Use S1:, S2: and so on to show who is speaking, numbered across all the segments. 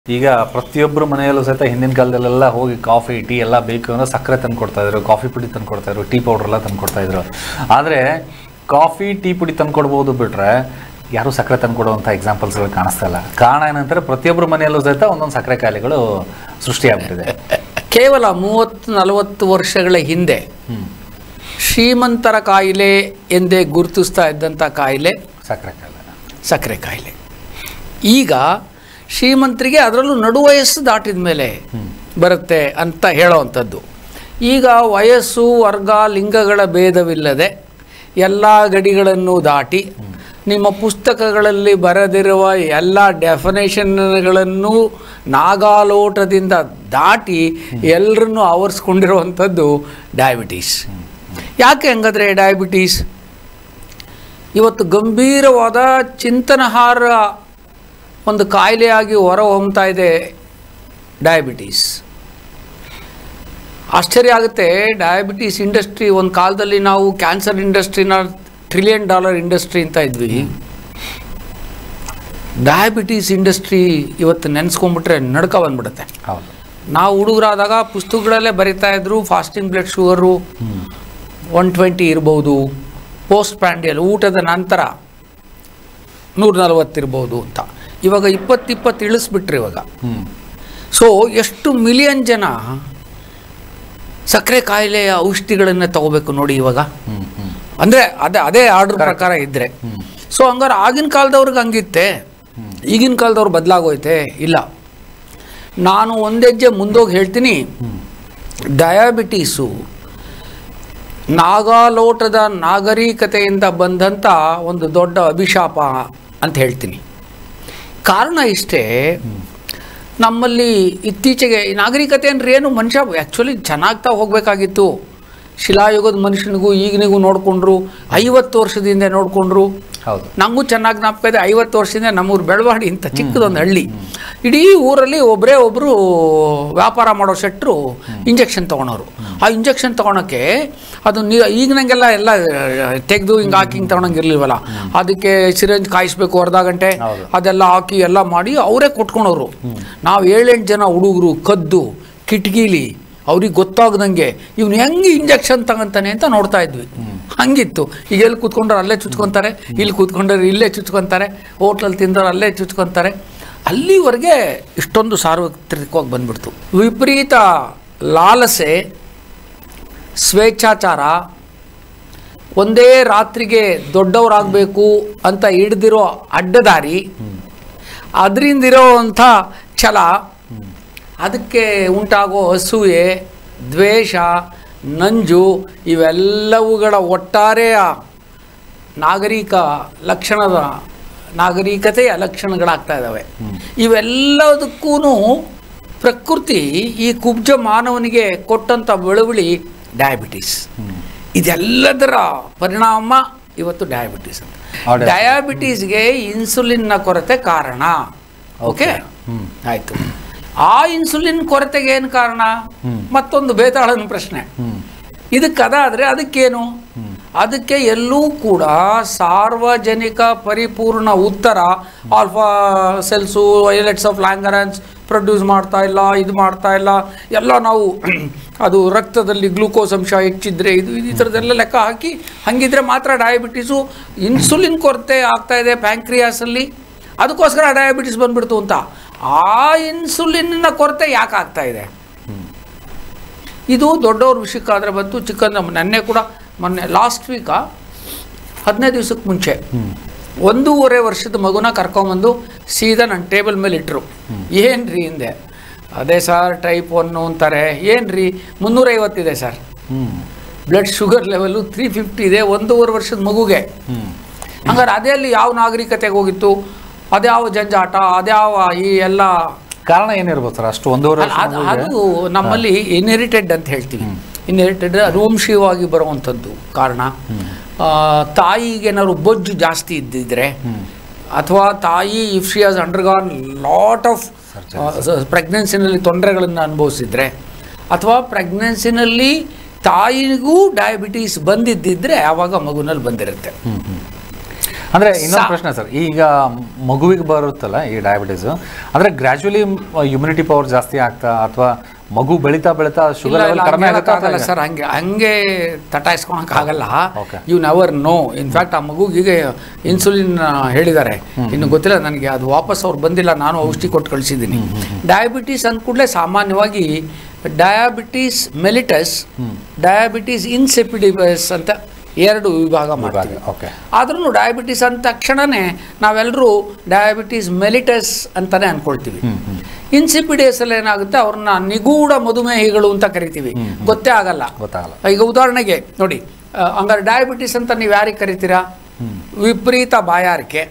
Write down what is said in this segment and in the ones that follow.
S1: ಈಗ ಪ್ರತಿಯೊಬ್ಬರು ಮನೆಯಲ್ಲೂ ಸಹಿತ ಹಿಂದಿನ ಕಾಲದಲ್ಲೆಲ್ಲ ಹೋಗಿ ಕಾಫಿ ಟೀ ಎಲ್ಲ ಬೇಕು ಅಂದ್ರೆ ಸಕ್ಕರೆ ತಂದು ಕೊಡ್ತಾ ಇದ್ರು ಕಾಫಿ ಪುಡಿ ತಂದು ಕೊಡ್ತಾ ಇದ್ರು ಟೀ ಪೌಡರ್ ಎಲ್ಲ ತಂದು ಕೊಡ್ತಾ ಇದ್ರು ಆದರೆ ಕಾಫಿ ಟೀ ಪುಡಿ ತಂದು ಕೊಡ್ಬೋದು ಬಿಟ್ರೆ ಯಾರು ಸಕ್ಕರೆ ತಂದು ಕೊಡುವಂಥ ಎಕ್ಸಾಂಪಲ್ಸ್ಗಳು ಕಾಣಿಸ್ತಾ ಇಲ್ಲ ಕಾರಣ ಏನಂತಾರೆ ಪ್ರತಿಯೊಬ್ಬರ ಮನೆಯಲ್ಲೂ ಸಹಿತ ಒಂದೊಂದು ಸಕ್ಕರೆ ಕಾಯಿಲೆಗಳು ಸೃಷ್ಟಿಯಾಗ್ಬಿಟ್ಟಿದೆ
S2: ಕೇವಲ ಮೂವತ್ತು ನಲವತ್ತು ವರ್ಷಗಳ ಹಿಂದೆ
S1: ಹ್ಮ್
S2: ಶ್ರೀಮಂತರ ಕಾಯಿಲೆ ಎಂದೇ ಗುರುತಿಸ್ತಾ ಇದ್ದಂಥ ಕಾಯಿಲೆ
S1: ಸಕ್ಕರೆ ಕಾಯಿಲೆ
S2: ಸಕ್ಕರೆ ಕಾಯಿಲೆ ಈಗ ಶ್ರೀಮಂತರಿಗೆ ಅದರಲ್ಲೂ ನಡುವಯಸ್ಸು ದಾಟಿದ ಮೇಲೆ ಬರುತ್ತೆ ಅಂತ ಹೇಳೋವಂಥದ್ದು ಈಗ ವಯಸ್ಸು ವರ್ಗ ಲಿಂಗಗಳ ಭೇದವಿಲ್ಲದೆ ಎಲ್ಲ ಗಡಿಗಳನ್ನು ದಾಟಿ ನಿಮ್ಮ ಪುಸ್ತಕಗಳಲ್ಲಿ ಬರೆದಿರುವ ಎಲ್ಲ ಡೆಫಿನೇಷನ್ಗಳನ್ನು ನಾಗಾಲೋಟದಿಂದ ದಾಟಿ ಎಲ್ಲರನ್ನೂ ಆವರಿಸ್ಕೊಂಡಿರುವಂಥದ್ದು ಡಯಾಬಿಟೀಸ್ ಯಾಕೆ ಹಂಗಾದ್ರೆ ಡಯಾಬಿಟೀಸ್ ಇವತ್ತು ಗಂಭೀರವಾದ ಚಿಂತನಹಾರ ಒಂದು ಕಾಯಿಲೆಯಾಗಿ ಹೊರ ಹೊಮ್ತಾ ಇದೆ ಡಯಾಬಿಟೀಸ್ ಆಶ್ಚರ್ಯ ಆಗುತ್ತೆ ಡಯಾಬಿಟೀಸ್ ಇಂಡಸ್ಟ್ರಿ ಒಂದು ಕಾಲದಲ್ಲಿ ನಾವು ಕ್ಯಾನ್ಸರ್ ಇಂಡಸ್ಟ್ರಿನ ಟ್ರಿಲಿಯನ್ ಡಾಲರ್ ಇಂಡಸ್ಟ್ರಿ ಅಂತ ಇದ್ವಿ ಡಯಾಬಿಟೀಸ್ ಇಂಡಸ್ಟ್ರಿ ಇವತ್ತು ನೆನೆಸ್ಕೊಂಡ್ಬಿಟ್ರೆ ನಡ್ಕ ಬಂದ್ಬಿಡುತ್ತೆ
S1: ಹೌದು
S2: ನಾವು ಹುಡುಗರಾದಾಗ ಪುಸ್ತಕಗಳಲ್ಲೇ ಬರಿತಾ ಇದ್ರು fasting blood sugar one twenty ಇರ್ಬೋದು ಪೋಸ್ಟ್ ಪ್ಯಾಂಡಿಯಲ್ ಊಟದ ನಂತರ ನೂರ ನಲವತ್ತಿರ್ಬೋದು ಅಂತ ಇವಾಗ ಇಪ್ಪತ್ತಿಪ್ಪತ್ತು ಇಳಿಸ್ಬಿಟ್ರಿ ಇವಾಗ
S1: ಹ್ಮ್
S2: ಸೊ ಎಷ್ಟು ಮಿಲಿಯನ್ ಜನ ಸಕ್ಕರೆ ಕಾಯಿಲೆಯ ಔಷಧಿಗಳನ್ನು ತಗೋಬೇಕು ನೋಡಿ ಇವಾಗ
S1: ಹ್ಮ್ ಹ್ಮ್
S2: ಅಂದರೆ ಅದೇ ಅದೇ ಆರ್ಡರ್ ಪ್ರಕಾರ ಇದ್ದರೆ ಸೊ ಹಂಗಾರೆ ಆಗಿನ ಕಾಲದವ್ರಿಗೆ ಹಂಗಿತ್ತೆ ಈಗಿನ ಕಾಲದವ್ರು ಬದಲಾಗೋಯ್ತೆ ಇಲ್ಲ ನಾನು ಒಂದೆಜ್ಜೆ ಮುಂದೋಗಿ ಹೇಳ್ತೀನಿ ಡಯಾಬಿಟೀಸು ನಾಗಾಲೋಟದ ನಾಗರಿಕತೆಯಿಂದ ಬಂದಂಥ ಒಂದು ದೊಡ್ಡ ಅಭಿಶಾಪ ಅಂತ ಹೇಳ್ತೀನಿ ಕಾರಣ ಇಷ್ಟೇ ನಮ್ಮಲ್ಲಿ ಇತ್ತೀಚೆಗೆ ಈ ನಾಗರಿಕತೆ ಅಂದ್ರೆ ಏನು ಮನುಷ್ಯ ಆ್ಯಕ್ಚುಲಿ ಚೆನ್ನಾಗ್ತಾ ಹೋಗಬೇಕಾಗಿತ್ತು ಶಿಲಾಯುಗದ ಮನುಷ್ಯನಿಗೂ ಈಗಿನಿಗೂ ನೋಡಿಕೊಂಡ್ರು ಐವತ್ತು ವರ್ಷದಿಂದ ನೋಡಿಕೊಂಡ್ರು
S1: ಹೌದು
S2: ನಂಗೂ ಚೆನ್ನಾಗಿ ಜ್ಞಾಪಕ ಇದೆ ಐವತ್ತು ವರ್ಷದಿಂದ ನಮ್ಮೂರು ಬೆಳವಾಡಿ ಅಂತ ಚಿಕ್ಕದೊಂದು ಹಳ್ಳಿ ಇಡೀ ಊರಲ್ಲಿ ಒಬ್ಬರೇ ಒಬ್ಬರು ವ್ಯಾಪಾರ ಮಾಡೋ ಶೆಟ್ರು ಇಂಜೆಕ್ಷನ್ ತೊಗೊಳೋರು ಆ ಇಂಜೆಕ್ಷನ್ ತೊಗೊಳಕ್ಕೆ ಅದು ನೀ ಈಗಿನಂಗೆಲ್ಲ ಎಲ್ಲ ತೆಗೆದು ಹಿಂಗೆ ಹಾಕಿ ಹಿಂಗೆ ತೊಗೊಳಂಗಿರ್ಲಿಲ್ವಲ್ಲ ಅದಕ್ಕೆ ಸಿರಂಜ್ ಕಾಯಿಸ್ಬೇಕು ಅರ್ಧ ಗಂಟೆ
S1: ಹೌದು.
S2: ಅದೆಲ್ಲ ಹಾಕಿ ಎಲ್ಲ ಮಾಡಿ ಅವರೇ ಕೊಟ್ಕೊಳೋರು ನಾವು ಏಳೆಂಟು ಜನ ಹುಡುಗರು ಕದ್ದು ಕಿಟಕಿಲಿ ಅವ್ರಿಗೆ ಗೊತ್ತಾಗ್ದಂಗೆ ಇವ್ನು ಹೆಂಗೆ ಇಂಜೆಕ್ಷನ್ ತಗೊಂತಾನೆ ಅಂತ ನೋಡ್ತಾ ಇದ್ವಿ ಹಂಗಿತ್ತು ಈಗ ಎಲ್ಲಿ ಕೂತ್ಕೊಂಡ್ರೆ ಅಲ್ಲೇ ಚುಚ್ಕೊಂತಾರೆ ಇಲ್ಲಿ ಕೂತ್ಕೊಂಡ್ರೆ ಇಲ್ಲೇ ಚುಚ್ಕೊಂತಾರೆ ಹೋಟ್ಲಲ್ಲಿ ತಿಂದವ್ರು ಅಲ್ಲೇ ಚುಚ್ಕೊಂತಾರೆ ಅಲ್ಲಿವರೆಗೆ ಇಷ್ಟೊಂದು ಸಾರ್ವತ್ರಿಕವಾಗಿ ಬಂದ್ಬಿಡ್ತು ವಿಪರೀತ ಲಾಲಸೆ ಸ್ವೇಚ್ಛಾಚಾರ ಒಂದೇ ರಾತ್ರಿಗೆ ದೊಡ್ಡವರಾಗಬೇಕು ಅಂತ ಹಿಡ್ದಿರೋ ಅಡ್ಡದಾರಿ ಅದರಿಂದಿರೋವಂಥ ಛಲ ಅದಕ್ಕೆ ಉಂಟಾಗೋ ಅಸೂಯೆ ದ್ವೇಷ ನಂಜು ಇವೆಲ್ಲವುಗಳ ಒಟ್ಟಾರೆಯ ನಾಗರಿಕ ಲಕ್ಷಣದ ನಾಗರಿಕತೆಯ ಲಕ್ಷಣಗಳಾಗ್ತಾ ಇದ್ದಾವೆ ಇವೆಲ್ಲದಕ್ಕೂ ಪ್ರಕೃತಿ ಈ ಕುಬ್ಜ ಮಾನವನಿಗೆ ಕೊಟ್ಟಂಥ ಬಳುವಳಿ ಡಯಾಬಿಟೀಸ್ ಇದೆಲ್ಲದರ ಪರಿಣಾಮ ಇವತ್ತು ಡಯಾಬಿಟೀಸ್ ಅಂತ
S1: ಆ ಡಯಾಬಿಟಿಸ್.
S2: ಡಯಾಬಿಟೀಸ್ಗೆ ಇನ್ಸುಲಿನ್ನ ಕೊರತೆ ಕಾರಣ ಓಕೆ
S1: ಹ್ಮ್.
S2: ಆಯ್ತು ಆ ಇನ್ಸುಲಿನ್ ಕೊರತೆಗೆ ಏನು ಕಾರಣ ಮತ್ತೊಂದು ಬೇತಾಳನ ಪ್ರಶ್ನೆ
S1: ಹ್ಮ್
S2: ಇದಕ್ಕೆ ಅದಾದರೆ ಅದಕ್ಕೇನು ಅದಕ್ಕೆ ಎಲ್ಲೂ ಕೂಡ ಸಾರ್ವಜನಿಕ ಪರಿಪೂರ್ಣ ಉತ್ತರ alpha cells islets of Langerhans produce ಮಾಡ್ತಾ ಇಲ್ಲ ಇದು ಮಾಡ್ತಾ ಇಲ್ಲ ಎಲ್ಲ ನಾವು ಅದು ರಕ್ತದಲ್ಲಿ ಗ್ಲೂಕೋಸ್ ಅಂಶ ಹೆಚ್ಚಿದ್ರೆ ಇದು ಈ ಥರದ್ದೆಲ್ಲ ಲೆಕ್ಕ ಹಾಕಿ ಹಂಗಿದ್ರೆ ಮಾತ್ರ ಡಯಾಬಿಟೀಸು ಇನ್ಸುಲಿನ್ ಕೊರತೆ ಆಗ್ತಾ ಇದೆ ಪ್ಯಾಂಕ್ರಿಯಾಸಲ್ಲಿ ಅದಕ್ಕೋಸ್ಕರ ಡಯಾಬಿಟಿಸ್ ಬಂದ್ಬಿಡ್ತು ಅಂತ ಆ ಇನ್ಸುಲಿನ್ನ ಕೊರತೆ ಯಾಕೆ ಆಗ್ತಾ ಇದೆ ಇದು ದೊಡ್ಡವ್ರ ವಿಷಯಕ್ಕಾದರೆ ಬಂತು ಚಿಕ್ಕಂದ ನೆನ್ನೆ ಕೂಡ ಮೊನ್ನೆ ಲಾಸ್ಟ್ ವೀಕಾ ಹದಿನೈದು ದಿವ್ಸಕ್ಕೆ ಮುಂಚೆ ಒಂದೂವರೆ ವರ್ಷದ ಮಗುನ ಕರ್ಕೊಂಬಂದು ಸೀದಾ ನನ್ನ ಟೇಬಲ್ ಮೇಲೆ ಇಟ್ಟರು ಏನು ರೀ ಹಿಂದೆ ಅದೇ ಸರ್ ಟೈಪ್ ಒನ್ನು ಅಂತಾರೆ ಏನು ರೀ ಮುನ್ನೂರೈವತ್ತಿದೆ sir
S1: hmm
S2: blood sugar level three fifty ಇದೆ ಒಂದೂವರೆ ವರ್ಷದ ಮಗುಗೆ
S1: ಹ್ಮ್
S2: ಹಂಗಾರೆ ಅದೇ ಅಲ್ಲಿ ಯಾವ ನಾಗರಿಕತೆಗೆ ಹೋಗಿತ್ತು ಅದ್ಯಾವ ಜಂಜಾಟ ಅದ್ಯಾವ ಈ ಎಲ್ಲ
S1: ಕಾರಣ ಏನಿರ್ಬೋದು ಸರ್ ಅಷ್ಟು ಒಂದೂವರೆ
S2: ಅಲ್ಲ,
S1: ವರ್ಷ
S2: ಅದು
S1: ಮಗುವಿಗೆ?
S2: ಅದು ನಮ್ಮಲ್ಲಿ ಇನ್ಹೆರಿಟೆಡ್ ಅಂತ ಹೇಳ್ತೀವಿ ಇನ್ಹೆರಿಟೆಡ್ ಅನುವಂಶೀಯವಾಗಿ ಬರುವಂಥದ್ದು ಕಾರಣ ಆ, ತಾಯಿಗೆ ಏನಾದ್ರು ಬೊಜ್ಜು ಜಾಸ್ತಿ ಇದ್ದಿದ್ರೆ ಅಥವಾ ತಾಯಿ if she has undergone lot of ಪ್ರೆಗ್ನೆನ್ಸಿನಲ್ಲಿ ತೊಂದರೆಗಳನ್ನು ಅನುಭವಿಸಿದ್ರೆ ಅಥವಾ ಪ್ರೆಗ್ನೆನ್ಸಿನಲ್ಲಿ ತಾಯಿಗೂ ಡಯಾಬಿಟೀಸ್ ಬಂದಿದ್ದಿದ್ರೆ ಆವಾಗ ಮಗುನಲ್ಲಿ ಬಂದಿರುತ್ತೆ
S1: ಅಂದ್ರೆ ಇನ್ನೊಂದು ಪ್ರಶ್ನೆ ಸರ್ ಈಗ ಮಗುವಿಗೆ ಬರುತ್ತಲ್ಲ ಈ ಡಯಾಬಿಟೀಸ್ ಅಂದ್ರೆ ಗ್ರಾಜುವಲಿ ಇಮ್ಯುನಿಟಿ ಪವರ್ ಜಾಸ್ತಿ ಆಗ್ತಾ ಅಥವಾ ಮಗು ಬೆಳೀತಾ ಬೆಳೀತಾ ಶುಗರ್
S2: ಇಲ್ಲ,
S1: ಲೆವೆಲ್
S2: ಇಲ್ಲ,
S1: ಕಡಿಮೆ
S2: ಹಂಗೆ
S1: ಆಗುತ್ತಾ
S2: ಆಗಲ್ಲ ಸರ್ ಹಂಗೆ ಹಂಗೆ ತಟಾಯಿಸ್ಕೊಳಕ್ ಆಗಲ್ಲ
S1: Okay.
S2: You never know in fact ಆ ಮಗುಗೆ ಇನ್ಸುಲಿನ್ ಹೇಳಿದ್ದಾರೆ ಇನ್ನು ಗೊತ್ತಿಲ್ಲ ನನಗೆ ಅದು ವಾಪಸ್ ಅವ್ರು ಬಂದಿಲ್ಲ ನಾನು ಔಷಧಿ ಕೊಟ್ಟು ಕಳಿಸಿದ್ದೀನಿ ಡಯಾಬಿಟೀಸ್ ಅಂದ ಕೂಡಲೇ ಸಾಮಾನ್ಯವಾಗಿ ಡಯಾಬಿಟೀಸ್ ಮೆಲಿಟಸ್ ಡಯಾಬಿಟೀಸ್ ಇನ್ಸೆಪಿಡಿಬಸ್ ಅಂತ ಎರಡು ವಿಭಾಗ ಮಾಡ್ತೀವಿ
S1: ಓಕೆ
S2: ಆದ್ರೂ ಡಯಾಬಿಟೀಸ್ ಅಂದ ತಕ್ಷಣನೇ ನಾವೆಲ್ಲರೂ ಡಯಾಬಿಟೀಸ್ ಮೆಲಿಟಸ್ ಅಂತಾನೆ ಅನ್ಕೊಳ್ತೀವಿ ಇನ್ಸಿಪಿಡಿಯಸ್ ಅಲ್ಲಿ ಏನಾಗುತ್ತೆ ಅವ್ರನ್ನ ನಿಗೂಢ ಮಧುಮೇಹಿಗಳು ಅಂತ ಕರಿತೀವಿ ಗೊತ್ತೇ ಆಗಲ್ಲ
S1: ಗೊತ್ತಾಗಲ್ಲ
S2: ಈಗ ಉದಾಹರಣೆಗೆ ನೋಡಿ ಆ, ಹಂಗಾರೆ ಡಯಾಬಿಟಿಸ್ ಅಂತ ನೀವು ಯಾರಿಗೆ ಕರಿತೀರಾ ವಿಪರೀತ ಬಾಯಾರಿಕೆ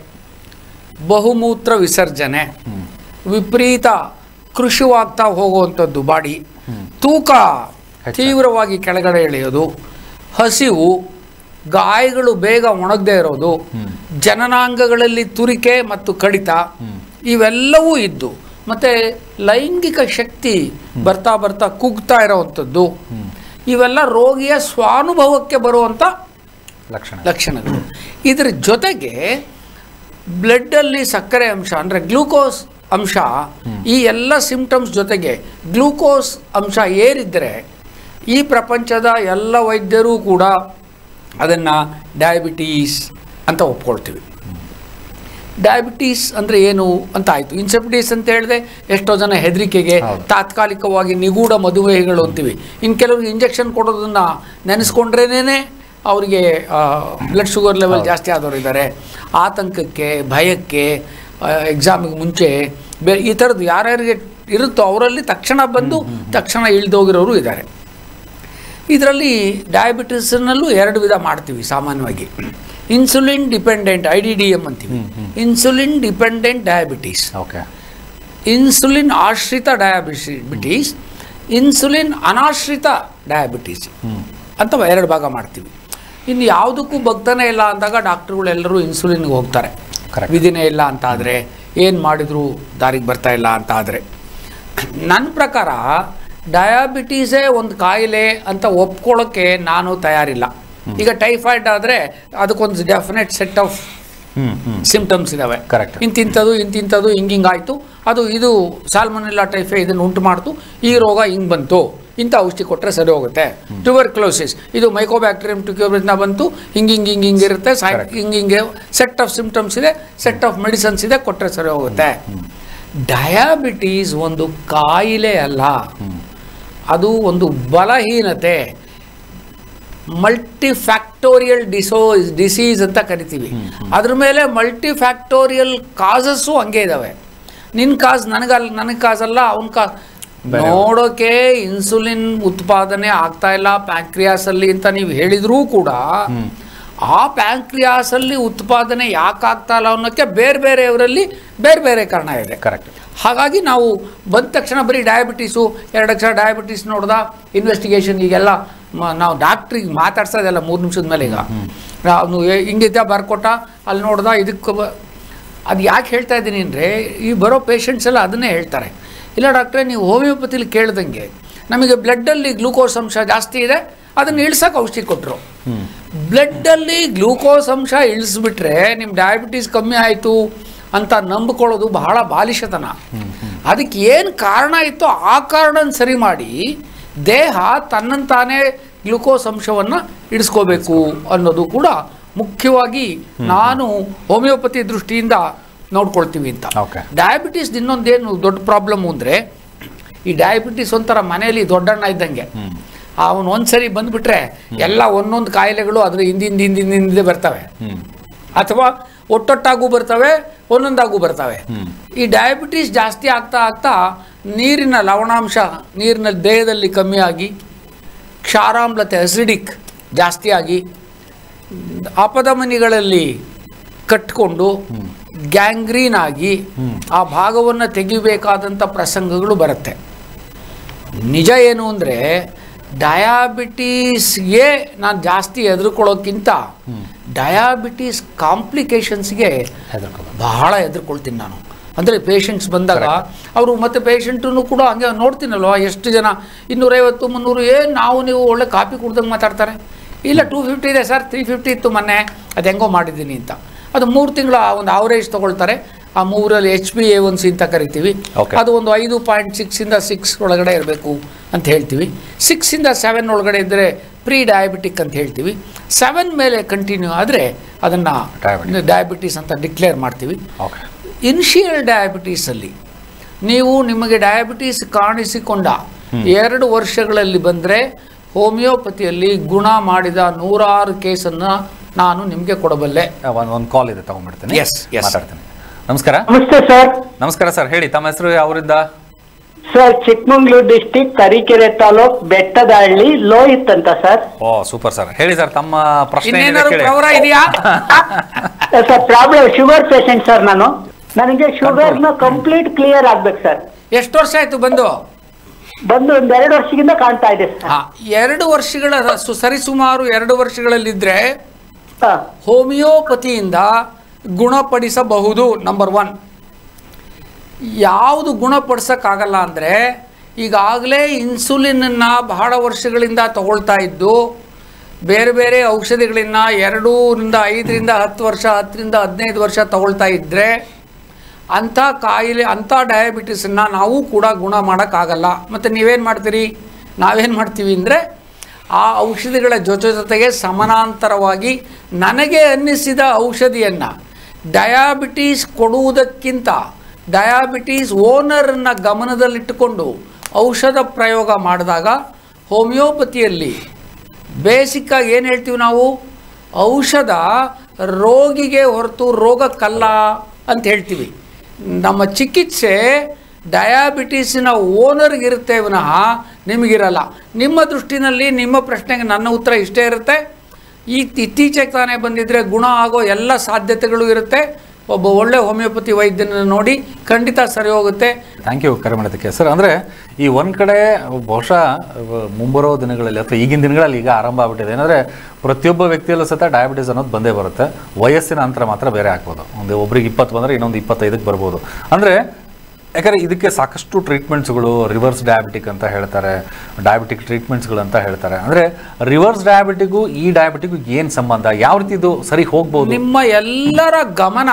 S2: ಬಹುಮೂತ್ರ ವಿಸರ್ಜನೆ ವಿಪರೀತ ಕೃಷಿವಾಗ್ತಾ ಹೋಗುವಂಥದ್ದು ಬಾಡಿ ತೂಕ ತೀವ್ರವಾಗಿ ಕೆಳಗಡೆ ಎಳೆಯೋದು ಹಸಿವು ಗಾಯಗಳು ಬೇಗ ಒಣಗದೇ ಇರೋದು ಜನನಾಂಗಗಳಲ್ಲಿ ತುರಿಕೆ ಮತ್ತು ಕಡಿತ ಇವೆಲ್ಲವೂ ಇದ್ದು ಮತ್ತೆ ಲೈಂಗಿಕ ಶಕ್ತಿ ಬರ್ತಾ ಬರ್ತಾ ಕುಗ್ತಾ ಇರೋವಂಥದ್ದು ಇವೆಲ್ಲ ರೋಗಿಯ ಸ್ವಾನುಭವಕ್ಕೆ ಬರುವಂಥ
S1: ಲಕ್ಷಣ
S2: ಲಕ್ಷಣಗಳು ಇದರ ಜೊತೆಗೆ ಬ್ಲಡ್ಡಲ್ಲಿ ಸಕ್ಕರೆ ಅಂಶ ಅಂದರೆ ಗ್ಲೂಕೋಸ್ ಅಂಶ ಈ ಎಲ್ಲ ಸಿಂಪ್ಟಮ್ಸ್ ಜೊತೆಗೆ ಗ್ಲೂಕೋಸ್ ಅಂಶ ಏರಿದ್ದರೆ ಈ ಪ್ರಪಂಚದ ಎಲ್ಲ ವೈದ್ಯರೂ ಕೂಡ ಅದನ್ನು ಡಯಾಬಿಟೀಸ್ ಅಂತ ಒಪ್ಕೊಳ್ತೀವಿ ಡಯಾಬಿಟೀಸ್ ಅಂದರೆ ಏನು ಅಂತ ಆಯಿತು ಇನ್ಸೆಪ್ಟಿಸ್ ಅಂತ ಹೇಳಿದೆ ಎಷ್ಟೋ ಜನ ಹೆದರಿಕೆಗೆ
S1: ಹೌದು.
S2: ತಾತ್ಕಾಲಿಕವಾಗಿ ನಿಗೂಢ ಮಧುಮೇಹಿಗಳು ಅಂತೀವಿ ಇನ್ನು ಕೆಲವ್ರಿಗೆ ಇಂಜೆಕ್ಷನ್ ಕೊಡೋದನ್ನ ನೆನೆಸ್ಕೊಂಡ್ರೇನೇ ಅವರಿಗೆ ಬ್ಲಡ್ ಶುಗರ್ ಲೆವೆಲ್ ಜಾಸ್ತಿ ಆದವರು ಇದ್ದಾರೆ ಆತಂಕಕ್ಕೆ ಭಯಕ್ಕೆ ಎಕ್ಸಾಮಿಗೆ ಮುಂಚೆ ಬೇ ಈ ಥರದ್ದು ಯಾರ್ಯಾರಿಗೆ ಇರುತ್ತೋ ಅವರಲ್ಲಿ ತಕ್ಷಣ ಬಂದು ತಕ್ಷಣ ಇಳಿದೋಗಿರೋರು ಇದ್ದಾರೆ ಇದರಲ್ಲಿ ಡಯಾಬಿಟಿಸ್ನಲ್ಲೂ ಎರಡು ವಿಧ ಮಾಡ್ತೀವಿ ಸಾಮಾನ್ಯವಾಗಿ insulin dependent I D D M ಅಂತೀವಿ insulin dependent diabetes
S1: okay
S2: insulin ಆಶ್ರಿತ ಡಯಾಬಿಟಿಸ್ ಇನ್ಸುಲಿನ್ ಅನಾಶ್ರಿತ ಡಯಾಬಿಟೀಸ್ ಅಂತ ಎರಡು ಭಾಗ ಮಾಡ್ತೀವಿ ಇನ್ನು ಯಾವುದಕ್ಕೂ ಬಗ್ತಾನೆ ಇಲ್ಲ ಅಂದಾಗ ಡಾಕ್ಟ್ರುಗಳೆಲ್ಲರೂ ಇನ್ಸುಲಿನ್ಗೆ ಹೋಗ್ತಾರೆ
S1: Correct.
S2: ವಿಧಿನೇ ಇಲ್ಲ ಅಂತ ಆದರೆ ಏನು ಮಾಡಿದ್ರು ದಾರಿಗೆ ಬರ್ತಾ ಇಲ್ಲ ಅಂತ ಆದರೆ ನನ್ನ ಪ್ರಕಾರ ಡಯಾಬಿಟೀಸೇ ಒಂದು ಕಾಯಿಲೆ ಅಂತ ಒಪ್ಕೊಳ್ಳೋಕ್ಕೆ ನಾನು ತಯಾರಿಲ್ಲ ಈಗ ಟೈಫಾಯ್ಡ್ ಆದರೆ ಅದಕ್ಕೊಂದು definite set of
S1: hmm hmm
S2: symptoms ಇದಾವೆ
S1: Correct.
S2: ಇಂತಿಂಥದ್ದು ಇಂತಿಂಥದ್ದು ಹಿಂಗಿಂಗಾಯ್ತು ಅದು ಇದು ಸಾಲ್ಮನೆಲ್ಲ ಟೈಫೆ ಇದನ್ನು ಉಂಟು ಮಾಡ್ತು ಈ ರೋಗ ಹಿಂಗೆ ಬಂತು ಇಂಥ ಔಷಧಿ ಕೊಟ್ಟರೆ ಸರಿ ಹೋಗುತ್ತೆ ಟ್ಯೂಬರ್ಕ್ಲೋಸಿಸ್ ಇದು ಮೈಕೋಬ್ಯಾಕ್ಟೀರಿಯಂ ಟ್ಯೂಬ್ರಿಸ್ನ ಬಂತು ಹಿಂಗೆ ಹಿಂಗೆ ಹಿಂಗೆ ಹಿಂಗೆ ಇರುತ್ತೆ ಸಾಯ್
S1: Correct.
S2: ಹಿಂಗೆ ಹಿಂಗೆ ಸೆಟ್ ಆಫ್ ಸಿಂಪ್ಟಮ್ಸ್ ಇದೆ ಸೆಟ್ ಆಫ್ ಮೆಡಿಸನ್ಸ್ ಇದೆ ಕೊಟ್ಟರೆ ಸರಿ ಹೋಗುತ್ತೆ ಡಯಾಬಿಟೀಸ್ ಒಂದು ಕಾಯಿಲೆ ಅಲ್ಲ ಅದು ಒಂದು ಬಲಹೀನತೆ ಮಲ್ಟಿಫ್ಯಾಕ್ಟೋರಿಯಲ್ ಡಿಸೋ ಡಿಸೀಸ್ ಅಂತ ಕರಿತೀವಿ ಅದ್ರ ಮೇಲೆ ಮಲ್ಟಿಫ್ಯಾಕ್ಟೋರಿಯಲ್ ಕಾಸಸ್ಸು ಹಂಗೆ ಇದಾವೆ ನಿನ್ನ ಕಾಸ್ ನನಗಲ್ಲ ನನಗೆ ಕಾಸಲ್ಲ ಅವನ ಕಾಸ್
S1: ಬೇರೆ.
S2: ನೋಡೋಕೆ ಇನ್ಸುಲಿನ್ ಉತ್ಪಾದನೆ ಆಗ್ತಾ ಇಲ್ಲ ಪ್ಯಾಂಕ್ರಿಯಾಸ್ ಅಲ್ಲಿ ಅಂತ ನೀವು ಹೇಳಿದ್ರೂ ಕೂಡ ಆ ಪ್ಯಾಂಕ್ರಿಯಾಸ್ ಅಲ್ಲಿ ಉತ್ಪಾದನೆ ಯಾಕೆ ಆಗ್ತಾ ಇಲ್ಲ ಅನ್ನೋಕ್ಕೆ ಬೇರೆ ಬೇರೆಯವರಲ್ಲಿ ಬೇರೆ ಬೇರೆ ಕಾರಣ ಇದೆ
S1: ಕರೆಕ್ಟ್
S2: ಹಾಗಾಗಿ ನಾವು ಬಂದ ತಕ್ಷಣ ಬರೀ ಡಯಾಬಿಟೀಸು ಎರಡು ಅಕ್ಷರ ಡಯಾಬಿಟೀಸ್ ನೋಡ್ದ ಇನ್ವೆಸ್ಟಿಗೇಷನ್ ಈಗೆಲ್ಲ ಮ- ನಾವು ಡಾಕ್ಟ್ರಿಗೆ ಮಾತಾಡ್ಸೋದೆಲ್ಲ ಮೂರು ನಿಮಿಷದ ಮೇಲೆ ಈಗ ಅವನು ಹಿಂಗಿದ್ದ ಬರ್ಕೊಟ್ಟ ಅಲ್ಲಿ ನೋಡ್ದ ಇದಕ್ಕೆ ಬ- ಅದು ಯಾಕೆ ಹೇಳ್ತಾ ಇದ್ದೀನಿ ಅಂದರೆ ಈ ಬರೋ ಪೇಷಂಟ್ಸ್ ಎಲ್ಲ ಅದನ್ನೇ ಹೇಳ್ತಾರೆ ಇಲ್ಲ ಡಾಕ್ಟ್ರೇ ನೀವು ಹೋಮಿಯೋಪತಿಲಿ ಕೇಳ್ದಂಗೆ ನಮಗೆ ಬ್ಲಡ್ಡಲ್ಲಿ ಗ್ಲೂಕೋಸ್ ಅಂಶ ಜಾಸ್ತಿ ಇದೆ ಅದನ್ನು ಇಳ್ಸಕ್ಕೆ ಔಷಧಿ ಕೊಟ್ಟರು ಬ್ಲಡ್ಡಲ್ಲಿ ಗ್ಲೂಕೋಸ್ ಅಂಶ ಇಳಿಸ್ಬಿಟ್ರೆ ನಿಮ್ಮ ಡಯಾಬಿಟೀಸ್ ಕಮ್ಮಿ ಆಯಿತು ಅಂತ ನಂಬಿಕೊಳ್ಳೋದು ಬಹಳ ಬಾಲಿಶತನ ಅದಕ್ಕೆ ಏನು ಕಾರಣ ಇತ್ತೋ ಆ ಕಾರಣನ ಸರಿ ಮಾಡಿ ದೇಹ ತನ್ನಂತಾನೇ ಗ್ಲೂಕೋಸ್ ಅಂಶವನ್ನು ಇಡಿಸ್ಕೋಬೇಕು ಅನ್ನೋದು ಕೂಡ ಮುಖ್ಯವಾಗಿ ನಾನು ಹೋಮಿಯೋಪತಿ ದೃಷ್ಟಿಯಿಂದ ನೋಡ್ಕೊಳ್ತೀವಿ ಅಂತ
S1: Okay.
S2: ಡಯಾಬಿಟೀಸ್ ಇನ್ನೊಂದೇನು ದೊಡ್ಡ ಪ್ರಾಬ್ಲಮ್ ಅಂದರೆ ಈ ಡಯಾಬಿಟೀಸ್ ಒಂಥರ ಮನೆಯಲ್ಲಿ ದೊಡ್ಡಣ್ಣ ಇದ್ದಂಗೆ ಅವನು ಒಂದ್ಸರಿ ಬಂದ್ಬಿಟ್ರೆ ಎಲ್ಲ ಒಂದೊಂದು ಕಾಯಿಲೆಗಳು ಅದ್ರ ಹಿಂದಿಂದ ಹಿಂದಿಂದ ಹಿಂದೆ ಬರ್ತವೆ
S1: ಹ್ಮ್
S2: ಅಥವಾ ಒಟ್ಟೊಟ್ಟಾಗೂ ಬರ್ತವೆ ಒಂದೊಂದಾಗೂ ಬರ್ತವೆ ಈ ಡಯಾಬಿಟೀಸ್ ಜಾಸ್ತಿ ಆಗ್ತಾ ಆಗ್ತಾ ನೀರಿನ ಲವಣಾಂಶ ನೀರಿನ ದೇಹದಲ್ಲಿ ಕಮ್ಮಿ ಆಗಿ ಕ್ಷಾರಾಮ್ಲತೆ ಅಸಿಡಿಕ್ ಜಾಸ್ತಿ ಆಗಿ ಅಪಧಮನಿಗಳಲ್ಲಿ ಕಟ್ಕೊಂಡು ಗ್ಯಾಂಗ್ರೀನ್ ಆಗಿ ಆ ಭಾಗವನ್ನು ತೆಗಿಬೇಕಾದಂಥ ಪ್ರಸಂಗಗಳು ಬರುತ್ತೆ ನಿಜ ಏನು ಅಂದರೆ ಡಯಾಬಿಟೀಸ್ಗೆ ನಾನು ಜಾಸ್ಟಿ ಹೆದರ್ಕೊಳ್ಳೋಕ್ಕಿಂತ ಡಯಾಬಿಟೀಸ್ ಕಾಂಪ್ಲಿಕೇಶನ್ಸ್ಗೆ
S1: ಹೆದರ್ಕೋಬಾರ್ದು
S2: ಬಹಳ ಹೆದರ್ಕೊಳ್ತೀನಿ ನಾನು ಅಂದರೆ ಪೇಷಂಟ್ಸ್ ಬಂದಾಗ ಅವರು ಮತ್ತೆ ಪೇಷಂಟನ್ನು ಕೂಡ ಹಂಗೆ ನೋಡ್ತೀನಲ್ವ ಎಷ್ಟು ಜನ ಇನ್ನೂರೈವತ್ತು ಮುನ್ನೂರು ಏನು ನಾವು ನೀವು ಒಳ್ಳೆ ಕಾಪಿ ಕುಡ್ದಂಗೆ ಮಾತಾಡ್ತಾರೆ ಇಲ್ಲ ಟೂ ಫಿಫ್ಟಿ ಇದೆ ಸರ್ ತ್ರೀ ಫಿಫ್ಟಿ ಇತ್ತು ಮೊನ್ನೆ ಅದು ಹೆಂಗೋ ಮಾಡಿದ್ದೀನಿ ಅಂತ ಅದು ಮೂರು ತಿಂಗಳ ಒಂದು ಆವರೇಜ್ ತೊಗೊಳ್ತಾರೆ ಆ ಮೂರಲ್ಲಿ H B A one C ಅಂತ ಕರಿತೀವಿ
S1: Okay.
S2: ಅದು ಒಂದು ಐದು ಪಾಯಿಂಟ್ ಸಿಕ್ಸಿಂದ ಸಿಕ್ಸ್ ಒಳಗಡೆ ಇರಬೇಕು ಅಂತ ಹೇಳ್ತೀವಿ ಸಿಕ್ಸಿಂದ ಸೆವೆನ್ ಒಳಗಡೆ ಇದ್ದರೆ ಪ್ರೀ ಡಯಾಬಿಟಿಕ್ ಅಂತ ಹೇಳ್ತೀವಿ ಸೆವೆನ್ ಮೇಲೆ ಕಂಟಿನ್ಯೂ ಆದರೆ ಅದನ್ನು
S1: Diabetes.
S2: ಡಯಾಬಿಟೀಸ್ ಅಂತ ಡಿಕ್ಲೇರ್ ಮಾಡ್ತೀವಿ
S1: ಓಕೆ
S2: ಇನ್ಷಿಯಲ್ ಡಯಾಬಿಟೀಸಲ್ಲಿ ನೀವು ನಿಮಗೆ ಡಯಾಬಿಟೀಸ್ ಕಾಣಿಸಿಕೊಂಡ ಎರಡು ವರ್ಷಗಳಲ್ಲಿ ಬಂದರೆ ಹೋಮಿಯೋಪತಿಯಲ್ಲಿ ಗುಣ ಮಾಡಿದ ನೂರಾರು ಕೇಸನ್ನು ನಾನು ನಿಮಗೆ ಕೊಡಬಲ್ಲೆ
S1: ಒಂದು ಒಂದು ಕಾಲ್ ಇದೆ ತಗೊಂಡ್ಬಿಡ್ತೀನಿ
S2: Yes, yes.
S1: ಮಾತಾಡ್ತೀನಿ ನಮಸ್ಕಾರ
S3: ನಮಸ್ತೆ ಸರ್
S1: ನಮಸ್ಕಾರ ಸರ್ ಹೇಳಿ ತಮ್ಮ ಹೆಸರು ಅವರಿಂದ
S3: ಸರ್ ಚಿಕ್ಕಮಂಗ್ಳೂರು ಡಿಸ್ಟಿಕ್ ತರೀಕೆರೆ ತಾಲೂಕ್ ಬೆಟ್ಟದಹಳ್ಳಿ ಲೋಹಿತ್ ಅಂತ ಸರ್
S1: ಓ ಸೂಪರ್ ಸರ್ ಹೇಳಿ ಸರ್ ತಮ್ಮ ಪ್ರಶ್ನೆ ಏನಿದೆ
S2: ಇನ್ನೇನಾದ್ರು
S1: ಕೇಳಿ
S2: ಪ್ರವರ ಇದೆಯಾ
S3: sir problem sugar patient sir ನಾನು ನನಗೆ ಶುಗರ್ ನ ಕಂಪ್ಲೀಟ್ ಕ್ಲಿಯರ್ ಆಗ್ಬೇಕು ಸರ್
S2: ಎಷ್ಟು ವರ್ಷ ಆಯ್ತು ಬಂದು
S3: ಬಂದು ಒಂದ್ ಎರಡು ವರ್ಷದಿಂದ ಕಾಣ್ತಾ ಇದೆ ಸರ್
S2: ಹಾ ಎರಡು ವರ್ಷಗಳ ಸು- ಸರಿಸುಮಾರು ಎರಡು ವರ್ಷಗಳಲ್ಲಿದ್ದರೆ
S3: ಹಾ.
S2: ಹೋಮಿಯೋಪತಿಯಿಂದ ಗುಣಪಡಿಸಬಹುದು ನಂಬರ್ ಒನ್ ಯಾವುದು ಗುಣಪಡಿಸೋಕ್ಕಾಗಲ್ಲ ಅಂದರೆ ಈಗಾಗಲೇ ಇನ್ಸುಲಿನನ್ನು ಬಹಳ ವರ್ಷಗಳಿಂದ ತಗೊಳ್ತಾ ಇದ್ದು ಬೇರೆ ಬೇರೆ ಔಷಧಿಗಳನ್ನ ಎರಡೂರಿಂದ ಐದರಿಂದ ಹತ್ತು ವರ್ಷ ಹತ್ತರಿಂದ ಹದಿನೈದು ವರ್ಷ ತಗೊಳ್ತಾ ಇದ್ದರೆ ಅಂಥ ಕಾಯಿಲೆ ಅಂಥ ಡಯಾಬಿಟಿಸನ್ನು ನಾವು ಕೂಡ ಗುಣ ಮಾಡೋಕ್ಕಾಗಲ್ಲ ಮತ್ತು ನೀವೇನು ಮಾಡ್ತೀರಿ ನಾವೇನು ಮಾಡ್ತೀವಿ ಅಂದರೆ ಆ ಔಷಧಿಗಳ ಜೊತೆ ಜೊತೆಗೆ ಸಮಾನಾಂತರವಾಗಿ ನನಗೆ ಅನ್ನಿಸಿದ ಔಷಧಿಯನ್ನು ಡಯಾಬಿಟೀಸ್ ಕೊಡುವುದಕ್ಕಿಂತ ಡಯಾಬಿಟೀಸ್ ಓನರನ್ನು ಗಮನದಲ್ಲಿಟ್ಟುಕೊಂಡು ಔಷಧ ಪ್ರಯೋಗ ಮಾಡಿದಾಗ ಹೋಮಿಯೋಪತಿಯಲ್ಲಿ ಬೇಸಿಕ್ಕಾಗಿ ಏನು ಹೇಳ್ತೀವಿ ನಾವು ಔಷಧ ರೋಗಿಗೆ ಹೊರತು ರೋಗಕ್ಕಲ್ಲ ಅಂತ ಹೇಳ್ತೀವಿ ನಮ್ಮ ಚಿಕಿತ್ಸೆ ಡಯಾಬಿಟೀಸಿನ ಓನರ್ಗಿರುತ್ತೆ ವಿನಃ ನಿಮಗಿರಲ್ಲ ನಿಮ್ಮ ದೃಷ್ಟಿನಲ್ಲಿ ನಿಮ್ಮ ಪ್ರಶ್ನೆಗೆ ನನ್ನ ಉತ್ತರ ಇಷ್ಟೇ ಇರುತ್ತೆ ಈ ಇತ್ತೀಚೆಗೆ ತಾನೇ ಬಂದಿದ್ದರೆ ಗುಣ ಆಗೋ ಎಲ್ಲ ಸಾಧ್ಯತೆಗಳು ಇರುತ್ತೆ ಒಬ್ಬ ಒಳ್ಳೆ ಹೋಮಿಯೋಪತಿ ವೈದ್ಯನ ನೋಡಿ ಖಂಡಿತ ಸರಿ ಹೋಗುತ್ತೆ
S1: ಥ್ಯಾಂಕ್ ಯು ಕರೆ ಮಾಡೋದಕ್ಕೆ ಸರ್ ಅಂದರೆ ಈ ಒಂದು ಕಡೆ ಬಹುಶಃ ಅಹ್, ಮುಂಬರೋ ದಿನಗಳಲ್ಲಿ ಅಥವಾ ಈಗಿನ ದಿನಗಳಲ್ಲಿ ಈಗ ಆರಂಭ ಆಗ್ಬಿಟ್ಟಿದೆ ಏನಂದರೆ ಪ್ರತಿಯೊಬ್ಬ ವ್ಯಕ್ತಿಯಲ್ಲೂ ಸಹಿತ ಡಯಾಬಿಟೀಸ್ ಅನ್ನೋದು ಬಂದೇ ಬರುತ್ತೆ ವಯಸ್ಸಿನ ಅಂತರ ಮಾತ್ರ ಬೇರೆ ಆಗ್ಬೋದು ಒಂದು ಒಬ್ರಿಗೆ ಇಪ್ಪತ್ತು ಬಂದರೆ ಇನ್ನೊಂದು ಇಪ್ಪತ್ತೈದಕ್ಕೆ ಬರ್ಬೋದು ಅಂದರೆ ಯಾಕಂದರೆ ಇದಕ್ಕೆ ಸಾಕಷ್ಟು ಟ್ರೀಟ್ಮೆಂಟ್ಸ್ಗಳು ರಿವರ್ಸ್ ಡಯಾಬಿಟಿಕ್ ಅಂತ ಹೇಳ್ತಾರೆ ಡಯಾಬಿಟಿಕ್ ಟ್ರೀಟ್ಮೆಂಟ್ಸ್ಗಳು ಅಂತ ಹೇಳ್ತಾರೆ ಅಂದರೆ ರಿವರ್ಸ್ ಡಯಾಬಿಟಿಗೂ ಈ ಡಯಾಬಿಟಿಗೂ ಏನು ಸಂಬಂಧ ಯಾವ ರೀತಿ ಇದು ಸರಿ ಹೋಗ್ಬೋದು
S2: ನಿಮ್ಮ ಎಲ್ಲರ ಗಮನ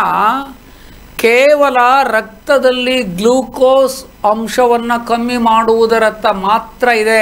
S2: ಕೇವಲ ರಕ್ತದಲ್ಲಿ ಗ್ಲೂಕೋಸ್ ಅಂಶವನ್ನು ಕಮ್ಮಿ ಮಾಡುವುದರತ್ತ ಮಾತ್ರ ಇದೆ